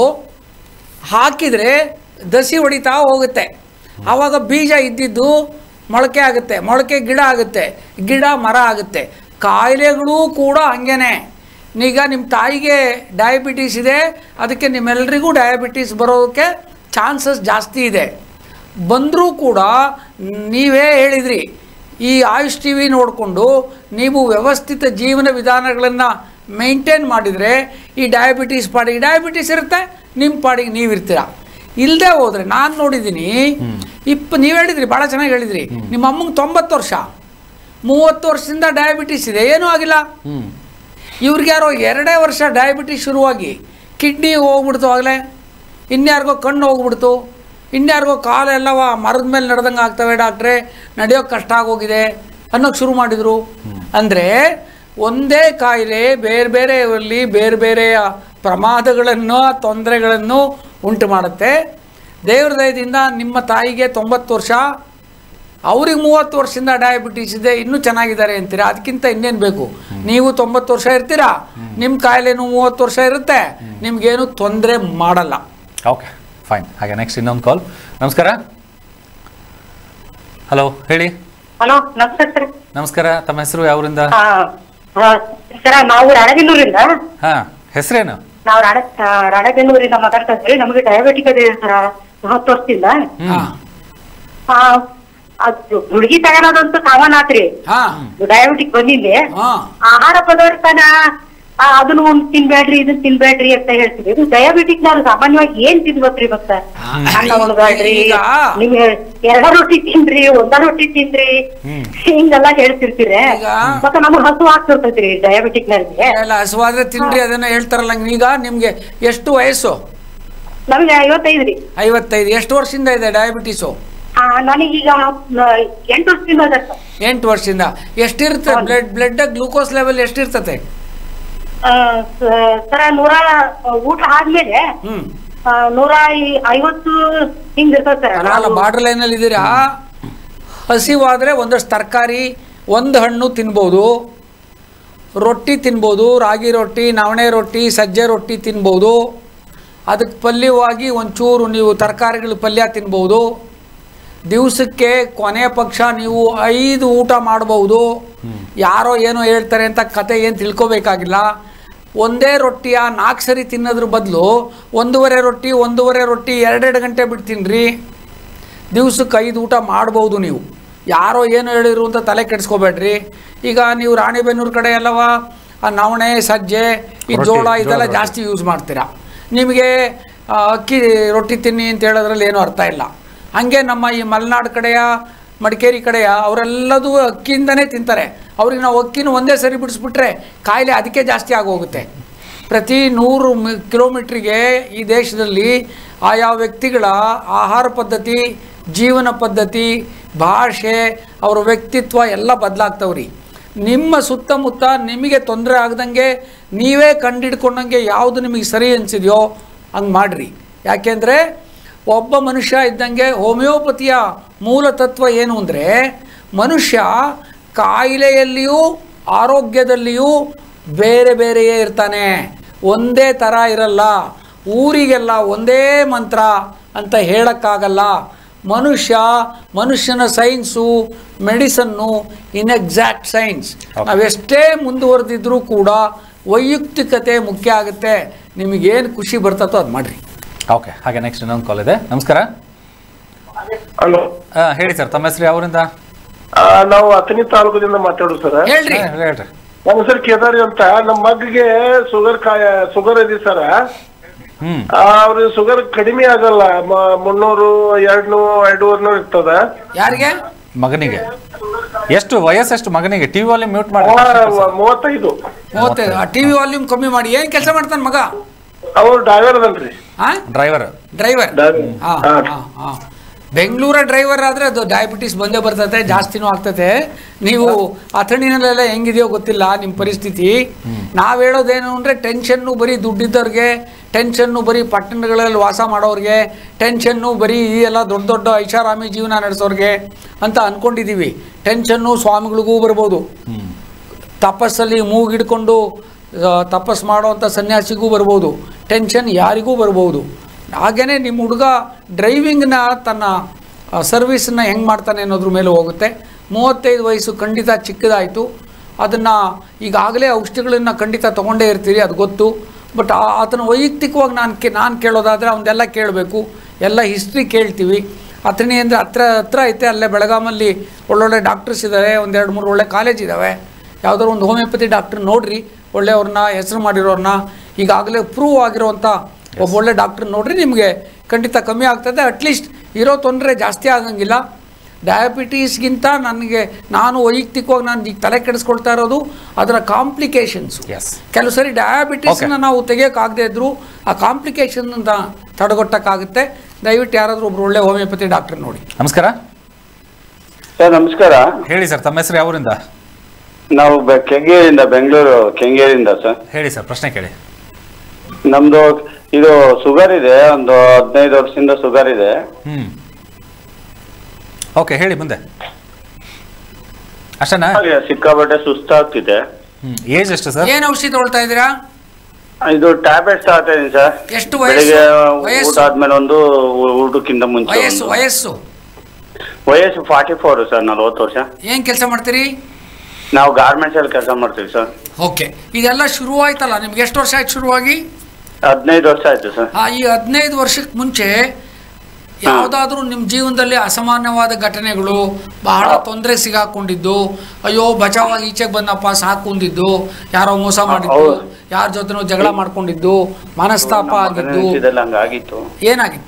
S2: ಹಾಕಿದರೆ ದಸಿ ಹೊಡಿತಾ ಹೋಗುತ್ತೆ ಆವಾಗ ಬೀಜ ಇದ್ದಿದ್ದು ಮೊಳಕೆ ಆಗುತ್ತೆ ಮೊಳಕೆ ಗಿಡ ಆಗುತ್ತೆ ಗಿಡ ಮರ ಆಗುತ್ತೆ ಕಾಯಿಲೆಗಳೂ ಕೂಡ ಹಂಗೇನೆ ಈಗ ನಿಮ್ಮ ತಾಯಿಗೆ ಡಯಾಬಿಟೀಸ್ ಇದೆ ಅದಕ್ಕೆ ನಿಮ್ಮೆಲ್ಲರಿಗೂ ಡಯಾಬಿಟೀಸ್ ಬರೋದಕ್ಕೆ ಚಾನ್ಸಸ್ ಜಾಸ್ತಿ ಇದೆ ಬಂದರೂ ಕೂಡ ನೀವೇ ಹೇಳಿದ್ರಿ ಈ ಆಯುಷ್ ಟಿ ವಿ ನೋಡಿಕೊಂಡು ನೀವು ವ್ಯವಸ್ಥಿತ ಜೀವನ ವಿಧಾನಗಳನ್ನು ಮೇಂಟೈನ್ ಮಾಡಿದರೆ ಈ ಡಯಾಬಿಟೀಸ್ ಪಾಡಿಗೆ ಡಯಾಬಿಟೀಸ್ ಇರುತ್ತೆ ನಿಮ್ಮ ಪಾಡಿಗೆ ನೀವು ಇರ್ತೀರ ಇಲ್ಲದೆ ಹೋದರೆ ನಾನು ನೋಡಿದ್ದೀನಿ ಇಪ್ಪ ನೀವು ಹೇಳಿದ್ರಿ ಭಾಳ ಚೆನ್ನಾಗಿ ಹೇಳಿದ್ರಿ ನಿಮ್ಮ ಅಮ್ಮಂಗೆ ತೊಂಬತ್ತು ವರ್ಷ ಮೂವತ್ತು ವರ್ಷದಿಂದ ಡಯಾಬಿಟೀಸ್ ಇದೆ ಏನೂ ಆಗಿಲ್ಲ
S1: ಹ್ಮ್
S2: ಇವ್ರಿಗೆ ಯಾರೋ ಎರಡೇ ವರ್ಷ ಡಯಾಬಿಟಿಸ್ ಶುರುವಾಗಿ ಕಿಡ್ನಿ ಹೋಗ್ಬಿಡ್ತು ಆಗಲೇ ಇನ್ಯಾರಿಗೋ ಕಣ್ಣು ಹೋಗ್ಬಿಡ್ತು ಇನ್ಯಾರಿಗೋ ಕಾಲೆಲ್ಲವ ಮರದ ಮೇಲೆ ನಡೆದಂಗೆ ಆಗ್ತವೆ ಡಾಕ್ಟ್ರೆ ನಡೆಯೋಕೆ ಕಷ್ಟ ಆಗೋಗಿದೆ ಅನ್ನೋಕೆ ಶುರು ಮಾಡಿದರು ಅಂದರೆ ಒಂದೇ ಕಾಯಿಲೆ ಬೇರೆ ಬೇರೆಯಲ್ಲಿ ಬೇರೆ ಬೇರೆಯ ಪ್ರಮಾದಗಳನ್ನು ತೊಂದರೆಗಳನ್ನು ಉಂಟು ಮಾಡುತ್ತೆ ದೇವ್ರ ದಯದಿಂದ ನಿಮ್ಮ ತಾಯಿಗೆ ತೊಂಬತ್ತು ವರ್ಷ ಅವ್ರಿಗೆ ಮೂವತ್ತು ವರ್ಷದಿಂದ ಡಯಾಬಿಟೀಸ್ ಇದೆ ಇನ್ನೂ ಚೆನ್ನಾಗಿದ್ದಾರೆ ಅಂತೀರಾ ಅದಕ್ಕಿಂತ ಇನ್ನೇನು ಬೇಕು ನೀವು ತೊಂಬತ್ತು ವರ್ಷ ಇರ್ತೀರಾ ನಿಮ್ಮ ಕಾಯಿಲೆನೂ ಮೂವತ್ತು ವರ್ಷ ಇರುತ್ತೆ ನಿಮ್ಗೇನು ತೊಂದರೆ ಮಾಡಲ್ಲ
S1: ಓಕೆ ಫೈನ್ ಹಾಗೆ ನೆಕ್ಸ್ಟ್ ಇನ್ನೊಂದು ಕಾಲ್ ನಮಸ್ಕಾರ ಹಲೋ ಹೇಳಿ
S3: ಹಲೋ ನಮಸ್ತೆ ಸರ್
S1: ನಮಸ್ಕಾರ ತಮ್ಮ ಹೆಸರು ಯಾವರಿಂದ
S3: ಸರ್ ನಾವು ರಾಣೆಬೆನ್ನೂರಿಂದ
S1: ಹಾ ಹೆಸರೇನು
S3: ನಾವು ರಾಣೆ ಆ, ರಾಣೆಬೆನ್ನೂರಿಂದ ಮಾತಾಡ್ತಾ ಇದ್ರಿ ನಮಗೆ ಡಯಾಬಿಟಿಕ್ ಇದೆ ಸರ್ ಹತ್ತು ವರ್ಷದಿಂದ
S2: ಹಾಂ
S3: ಆ, ಅದು ಗುಳಿಗೆ ತಗೊಳೋದಂತೂ ಸಾಮಾನ್ ಆತ್ರಿ
S2: ಹಾಂ
S3: ಡಯಾಬಿಟಿಕ್ ಬಂದಿದ್ದೆ
S2: ಹಾಂ
S3: ಆಹಾರ ಪದಾರ್ಥನ ಆ, ಅದನ್ನ ಒಂದ್ ತಿನ್ಬೇಡ್ರಿ ಇದನ್ನ ತಿನ್ಬೇಡ್ರಿ ಅಂತ ಹೇಳ್ತೀವಿ ಇದು ಡಯಾಬಿಟಿಕ್ ನಾವು ಸಾಮಾನ್ಯವಾಗಿ ಏನ್ ತಿನ್ಬೇಕ್ರಿ ಮತ್ತ ಅನ್ನ ಉಣ್ಬೇಡ್ರಿ
S2: ಈಗ-
S3: ನಿಮ್ಗೆ ಎರಡ ರೊಟ್ಟಿ ತಿನ್ರಿ ಒಂದ ರೊಟ್ಟಿ ತಿನ್ರಿ ಹಿಂಗೆಲ್ಲ ಹೇಳ್ತಿರ್ತೀರಿ
S2: ಈಗ-
S3: ಮತ್ತೆ ನಮಗ್ ಹಸು ಆಗ್ತಿರ್ತೈತ್ರಿ ಡಯಾಬಿಟಿಕ್ ನರ್ಗೆ
S2: ಎಲ್ಲ ಹಸುವಾದ್ರೆ ತಿನ್ರಿ ಅದನ್ನ ಹೇಳ್ತಾರಲ್ಲ ಈಗ ನಿಮಗೆ ಎಷ್ಟು ವಯಸ್ಸು
S3: ನಮಗೆ ಐವತ್ತೈದ್ರಿ
S2: ಐವತ್ತೈದು ಎಷ್ಟು ವರ್ಷದಿಂದ ಇದೆ ಡಯಾಬಿಟೀಸು
S3: ಆ, ನನಗೀಗ ನ- ಎಂಟು ವರ್ಷದಿಂದ ಅದ ಸರ್
S2: ಎಂಟು ವರ್ಷದಿಂದ ಎಷ್ಟಿರುತ್ತೆ ಬ್ಲಡ್ ಬ್ಲಡ್ ಗ್ಲೂಕೋಸ್ ಲೆವೆಲ್ ಎಷ್ಟಿರ್ತತೆ
S3: ಆ, ಸ- ಸರ ನೂರ ಊಟ ಆದ್ಮೇಲೆ
S2: ಹ್ಮ್
S3: ಆ, ನೂರ ಐ- ಐವತ್ತು ಹಿಂಗ್ ಇರ್ತದೆ ಸರ್
S2: ಅಲ್ಲ ಬಾರ್ಡರ್ ಲೈನಲ್ಲಿ ಇದ್ದೀರಾ ಹಸಿವಾದರೆ ಒಂದಷ್ಟು ತರಕಾರಿ ಒಂದು ಹಣ್ಣು ತಿನ್ಬೋದು ರೊಟ್ಟಿ ತಿನ್ಬೋದು ರಾಗಿ ರೊಟ್ಟಿ ನವಣೆ ರೊಟ್ಟಿ ಸಜ್ಜೆ ರೊಟ್ಟಿ ತಿನ್ಬೋದು ಅದಕ್ಕೆ ಪಲ್ಯವಾಗಿ ಒಂಚೂರು ನೀವು ತರಕಾರಿಗಳ ಪಲ್ಯ ತಿನ್ಬೋದು ದಿವಸಕ್ಕೆ ಕೊನೆ ಪಕ್ಷ ನೀವು ಐದು ಊಟ ಮಾಡ್ಬೋದು ಯಾರೋ ಏನೋ ಹೇಳ್ತಾರೆ ಅಂತ ಕತೆ ಏನು ತಿಳ್ಕೊಬೇಕಾಗಿಲ್ಲ ಒಂದೇ ರೊಟ್ಟಿಯ ನಾಲ್ಕು ಸರಿ ತಿನ್ನೋದ್ರ ಬದಲು ಒಂದೂವರೆ ರೊಟ್ಟಿ ಒಂದೂವರೆ ರೊಟ್ಟಿ ಎರಡೆರಡು ಗಂಟೆ ಬಿಟ್ಟು ತಿನ್ನಿರಿ ದಿವ್ಸಕ್ಕೆ ಐದು ಊಟ ಮಾಡ್ಬೋದು ನೀವು ಯಾರೋ ಏನು ಹೇಳಿದ್ರು ಅಂತ ತಲೆ ಕೆಡಿಸ್ಕೋಬೇಡ್ರಿ ಈಗ ನೀವು ರಾಣಿಬೆನ್ನೂರು ಕಡೆ ಎಲ್ಲವ ಆ ನವಣೆ ಸಜ್ಜೆ ಈ
S1: ರೊಟ್ಟಿ,
S2: ಜೋಳ ಇದೆಲ್ಲ
S1: ಜೋಳದ
S2: ಜಾಸ್ತಿ ಯೂಸ್ ಮಾಡ್ತೀರಾ ನಿಮಗೆ ಆ, ಅಕ್ಕಿ ರೊಟ್ಟಿ ತಿನ್ನಿ ಅಂತ ಹೇಳೋದ್ರಲ್ಲಿ ಏನೂ ಅರ್ಥ ಇಲ್ಲ ಹಾಗೆ ನಮ್ಮ ಈ ಮಲೆನಾಡು ಕಡೆಯ ಮಡಿಕೇರಿ ಕಡೆಯ ಅವರೆಲ್ಲದೂ ಅಕ್ಕಿಯಿಂದನೇ ತಿಂತಾರೆ ಅವ್ರಿಗೆ ನಾವು ಅಕ್ಕಿನ ಒಂದೇ ಸರಿ ಬಿಡಿಸ್ಬಿಟ್ರೆ ಕಾಯಿಲೆ ಅದಕ್ಕೆ ಜಾಸ್ತಿ ಆಗೋಗುತ್ತೆ ಪ್ರತಿ ನೂರು ಮಿ- ಕಿಲೋಮೀಟ್ರಿಗೆ ಈ ದೇಶದಲ್ಲಿ ಆಯಾ ವ್ಯಕ್ತಿಗಳ ಆಹಾರ ಪದ್ಧತಿ ಜೀವನ ಪದ್ಧತಿ ಭಾಷೆ ಅವರ ವ್ಯಕ್ತಿತ್ವ ಎಲ್ಲ ಬದಲಾಗ್ತವ್ರಿ ನಿಮ್ಮ ಸುತ್ತಮುತ್ತ ನಿಮಗೆ ತೊಂದರೆ ಆಗ್ದಂಗೆ ನೀವೇ ಕಂಡಿಡ್ಕೊಂಡಂಗೆ ಯಾವುದು ನಿಮಗೆ ಸರಿ ಅನಿಸಿದೆಯೋ ಹಂಗೆ ಮಾಡಿರಿ ಯಾಕೆಂದರೆ ಒಬ್ಬ ಮನುಷ್ಯ ಇದ್ದಂಗೆ ಹೋಮಿಯೋಪತಿಯ ಮೂಲ ತತ್ವ ಏನು ಅಂದರೆ ಮನುಷ್ಯ ಕಾಯಿಲೆಯಲ್ಲಿಯೂ ಆರೋಗ್ಯದಲ್ಲಿಯೂ ಬೇರೆ ಬೇರೆಯೇ ಇರ್ತಾನೆ ಒಂದೇ ಥರ ಇರಲ್ಲ ಊರಿಗೆಲ್ಲ ಒಂದೇ ಮಂತ್ರ ಅಂತ ಹೇಳೋಕ್ಕಾಗಲ್ಲ ಮನುಷ್ಯ ಮನುಷ್ಯನ ಸೈನ್ಸು ಮೆಡಿಸನ್ನು ಇನ್ಎಕ್ಸಾಕ್ಟ್ ಸೈನ್ಸ್ ನಾವೆಷ್ಟೇ ಮುಂದುವರೆದಿದ್ರೂ ಕೂಡ ವೈಯಕ್ತಿಕತೆ ಮುಖ್ಯ ಆಗುತ್ತೆ ನಿಮಗೇನು ಖುಷಿ ಬರ್ತತೋ ಅದು ಮಾಡಿರಿ
S1: ಓಕೆ ಹಾಗೆ ನೆಕ್ಸ್ಟ್ ಇನ್ನೊಂದು ಕಾಲ್ ಇದೆ ನಮಸ್ಕಾರ
S4: ಹಲೋ
S1: ಆ, ಹೇಳಿ ಸರ್ ತಮ್ಮ ಹೆಸರು ಯಾವರಿಂದ
S4: ನಾವು ಅಥಣಿ ತಾಲೂಕದಿಂದ ಮಾತಾಡೋದು ಸರ್
S2: ಹೇಳ್ರಿ
S1: ಹಾ, ಹೇಳ್ರಿ
S4: ನಮ್ಮ ಹೆಸರು ಕೇದಾರಿ ಅಂತ ನಮ್ಮ ಮಗ್ಗಿಗೆ ಶುಗರ್ ಕಾಯ ಶುಗರ್ ಇದೆ ಸರ್
S1: ಹ್ಮ್
S4: ಅವ್ರಿಗೆ ಶುಗರ್ ಕಡಿಮೆ ಆಗಲ್ಲ ಮ- ಮುನ್ನೂರು ಎರಡ್ನೂರು ಎರಡೂವರೆ ಇರ್ತದ
S2: ಯಾರಿಗೆ
S1: ಮಗನಿಗೆ ಎಷ್ಟು ವಯಸ್ಸೆಷ್ಟು ಮಗನಿಗೆ ಟಿವಿ ವಾಲ್ಯೂಮ್ ಮ್ಯೂಟ್ ಮಾಡಿ
S4: ಅವ ಮೂವತ್ತೈದು
S2: ಮೂವತ್ತೈದು ಆ ಟಿ ವಿ ವಾಲ್ಯೂಮ್ ಕಮ್ಮಿ ಮಾಡಿ ಏನು ಕೆಲಸ ಮಾಡ್ತಾನೆ ಮಗ
S4: ಅವ್ರು ಡ್ರೈವರ್ ಅದನ್ರಿ
S2: ಹಾಂ
S1: ಡ್ರೈವರ್
S2: ಡ್ರೈವರ್
S4: ಡ್ರೈವರ್.
S2: ಹಾಂ
S4: ಹಾ.
S2: ಹಾಂ ಹಾಂ ಬೆಂಗಳೂರ ಡ್ರೈವರ್ ಆದರೆ ಅದು ಡಯಾಬಿಟಿಸ್ ಬಂದೇ ಬರ್ತದೆ ಜಾಸ್ತಿನೂ ಆಗ್ತದೆ ನೀವು ಅಥಣಿನಲ್ಲೆಲ್ಲ ಹೆಂಗಿದೆಯೋ ಗೊತ್ತಿಲ್ಲ ನಿಮ್ಮ ಪರಿಸ್ಥಿತಿ ನಾವು ಹೇಳೋದೇನು ಅಂದರೆ ಟೆನ್ಷನ್ನು ಬರೀ ದುಡ್ಡಿದ್ದವ್ರಿಗೆ ಟೆನ್ಷನ್ನು ಬರೀ ಪಟ್ಟಣಗಳಲ್ಲಿ ವಾಸ ಮಾಡೋರಿಗೆ ಟೆನ್ಷನ್ನು ಬರೀ ಈ ಎಲ್ಲ ದೊಡ್ಡ ದೊಡ್ಡ ಐಷಾರಾಮಿ ಜೀವನ ನಡೆಸೋರಿಗೆ ಅಂತ ಅಂದ್ಕೊಂಡಿದ್ದೀವಿ ಟೆನ್ಷನ್ನು ಸ್ವಾಮಿಗಳಿಗೂ ಬರ್ಬೋದು ತಪಸ್ಸಲ್ಲಿ ಮೂಗಿಡ್ಕೊಂಡು ಆ, ತಪಸ್ ಮಾಡೋವಂಥ ಸನ್ಯಾಸಿಗೂ ಬರ್ಬೋದು ಟೆನ್ಷನ್ ಯಾರಿಗೂ ಬರ್ಬೋದು ಹಾಗೆಯೇ ನಿಮ್ಮ ಹುಡುಗ ಡ್ರೈವಿಂಗ್ನ ತನ್ನ ಸರ್ವಿಸನ್ನ ಹೆಂಗೆ ಮಾಡ್ತಾನೆ ಅನ್ನೋದ್ರ ಮೇಲೆ ಹೋಗುತ್ತೆ ಮೂವತ್ತೈದು ವಯಸ್ಸು ಖಂಡಿತ ಚಿಕ್ಕದಾಯಿತು ಅದನ್ನು ಈಗಾಗಲೇ ಔಷಧಿಗಳನ್ನು ಖಂಡಿತ ತೊಗೊಂಡೇ ಇರ್ತೀರಿ ಅದು ಗೊತ್ತು ಬಟ್ ಆತನ ವೈಯಕ್ತಿಕವಾಗಿ ನಾನು ಕೇ ನಾನು ಕೇಳೋದಾದರೆ ಅವನ್ನೆಲ್ಲ ಕೇಳಬೇಕು ಎಲ್ಲ ಹಿಸ್ಟ್ರಿ ಕೇಳ್ತೀವಿ ಅಥಣಿ ಅಂದರೆ ಹತ್ರ ಹತ್ರ ಐತೆ ಅಲ್ಲೇ ಬೆಳಗಾಮಲ್ಲಿ ಒಳ್ಳೊಳ್ಳೆ ಡಾಕ್ಟರ್ಸ್ ಇದ್ದಾರೆ ಒಂದೆರಡು ಮೂರು ಒಳ್ಳೆ ಕಾಲೇಜ್ ಇದ್ದಾವೆ ಯಾವುದಾದ್ರು ಒಂದು ಹೋಮಿಯೋಪತಿ ಡಾಕ್ಟ್ರ್ ನೋಡ್ರಿ ಒಳ್ಳೆಯವ್ರನ್ನ ಹೆಸರು ಮಾಡಿರೋರನ್ನ ಈಗಾಗಲೇ ಪ್ರೂವ್ ಆಗಿರೋವಂಥ ಒಬ್ಬ ಒಳ್ಳೆ ಡಾಕ್ಟ್ರ್ ನೋಡ್ರಿ ನಿಮಗೆ ಖಂಡಿತ ಕಮ್ಮಿ ಆಗ್ತದೆ ಅಟ್ಲೀಸ್ಟ್ ಇರೋ ತೊಂದರೆ ಜಾಸ್ತಿ ಆಗಂಗಿಲ್ಲ ಡಯಾಬಿಟೀಸ್ಗಿಂತ ನನಗೆ ನಾನು ವೈಯಕ್ತಿಕವಾಗಿ ನಾನು ಈಗ ತಲೆ ಕೆಡಿಸ್ಕೊಳ್ತಾ ಇರೋದು ಅದರ ಕಾಂಪ್ಲಿಕೇಶನ್ಸ್
S1: ಎಸ್
S2: ಕೆಲವು ಸರಿ ಡಯಾಬಿಟೀಸ್ನ ನಾವು ತೆಗಿಯೋಕ್ಕಾಗದೇ ಇದ್ರೂ ಆ ಕಾಂಪ್ಲಿಕೇಶನ್ ಅಂತ ತಡೆಗಟ್ಟಕ್ಕಾಗುತ್ತೆ ದಯವಿಟ್ಟು ಯಾರಾದರೂ ಒಬ್ರು ಒಳ್ಳೆ ಹೋಮಿಯೋಪತಿ ಡಾಕ್ಟರ್ ನೋಡಿ
S1: ನಮಸ್ಕಾರ
S5: ಸರ್ ನಮಸ್ಕಾರ
S1: ಹೇಳಿ ಸರ್ ತಮ್ಮ ಹೆಸರು ಯಾವೂರಿಂದ
S5: ನಾವು ಬೆ- ಕೆಂಗೇರಿಯಿಂದ ಬೆಂಗಳೂರು ಕೆಂಗೇರಿಯಿಂದ ಸರ್
S1: ಹೇಳಿ ಸರ್ ಪ್ರಶ್ನೆ ಕೇಳಿ
S5: ನಮ್ದು ಇದು ಶುಗರ್ ಇದೆ ಒಂದು ಹದಿನೈದು ವರ್ಷದಿಂದ ಶುಗರ್ ಇದೆ
S1: ಹ್ಮ್ ಓಕೆ ಹೇಳಿ ಮುಂದೆ ಅಷ್ಟನಾ
S5: ಸಿಕ್ಕಾಪಟ್ಟೆ ಸುಸ್ತಾಗ್ತಿದೆ
S1: ಹ್ಮ್ ಏಜ್ ಎಷ್ಟು ಸರ್
S2: ಏನು ಔಷಧಿ ತೊಗೊಳ್ತಾ ಇದ್ದೀರಾ
S5: ಇದು ಟ್ಯಾಬ್ಲೆಟ್ ತಗೊಳ್ತಾ ಇದೀನಿ ಸರ್
S2: ಎಷ್ಟು ವಯಸ್ಸು?
S5: ಬೆಳಿಗ್ಗೆ
S2: ವಯಸ್ಸು?
S5: ಊಟ ಆದ್ಮೇಲೆ ಒಂದು ಊ- ಊಟಕ್ಕಿಂತ ಮುಂಚೆ
S2: ವಯಸ್ಸು
S5: ಒಂದು.
S2: ವಯಸ್ಸು
S5: ವಯಸ್ಸು ಫಾರ್ಟಿ ಫೋರ್ ಸರ್ ನಲ್ವತ್ತು ವರ್ಷ
S2: ಏನು ಕೆಲಸ ಮಾಡ್ತೀರಿ
S5: ನಾವು ಗಾರ್ಮೆಂಟ್ಸ್ ಅಲ್ಲಿ ಕೆಲಸ ಮಾಡ್ತೀವಿ ಸರ್
S2: ಓಕೆ ಇದೆಲ್ಲ ಶುರುವಾಯ್ತಲ್ಲ ನಿಮ್ಗೆ ಎಷ್ಟು ವರ್ಷ ಆಯ್ತು ಶುರುವಾಗಿ
S5: ಹದಿನೈದು ವರ್ಷ ಆಯ್ತು ಸರ್
S2: ಆ, ಈ ಹದಿನೈದು ವರ್ಷಕ್ಕೆ ಮುಂಚೆ ಯಾವುದಾದ್ರೂ ನಿಮ್ಮ ಜೀವನದಲ್ಲಿ ಅಸಾಮಾನ್ಯವಾದ ಘಟನೆಗಳು ಬಹಳ ತೊಂದರೆ ಸಿಗಾಕೊಂಡಿದ್ದು ಅಯ್ಯೋ ಬಚಾವಾಗಿ ಈಚೆಗೆ ಬಂದಪ್ಪ ಸಾಕುಂದಿದ್ದು ಯಾರೋ ಮೋಸ ಮಾಡಿದ್ದು
S5: ಹೌದು.
S2: ಯಾರ ಜೊತೆನೋ ಜಗಳ ಮಾಡ್ಕೊಂಡಿದ್ದು ಮನಸ್ತಾಪ ಆಗಿದ್ದು
S5: ಇದೆಲ್ಲ ಹಂಗಾಗಿತ್ತು
S2: ಏನಾಗಿತ್ತು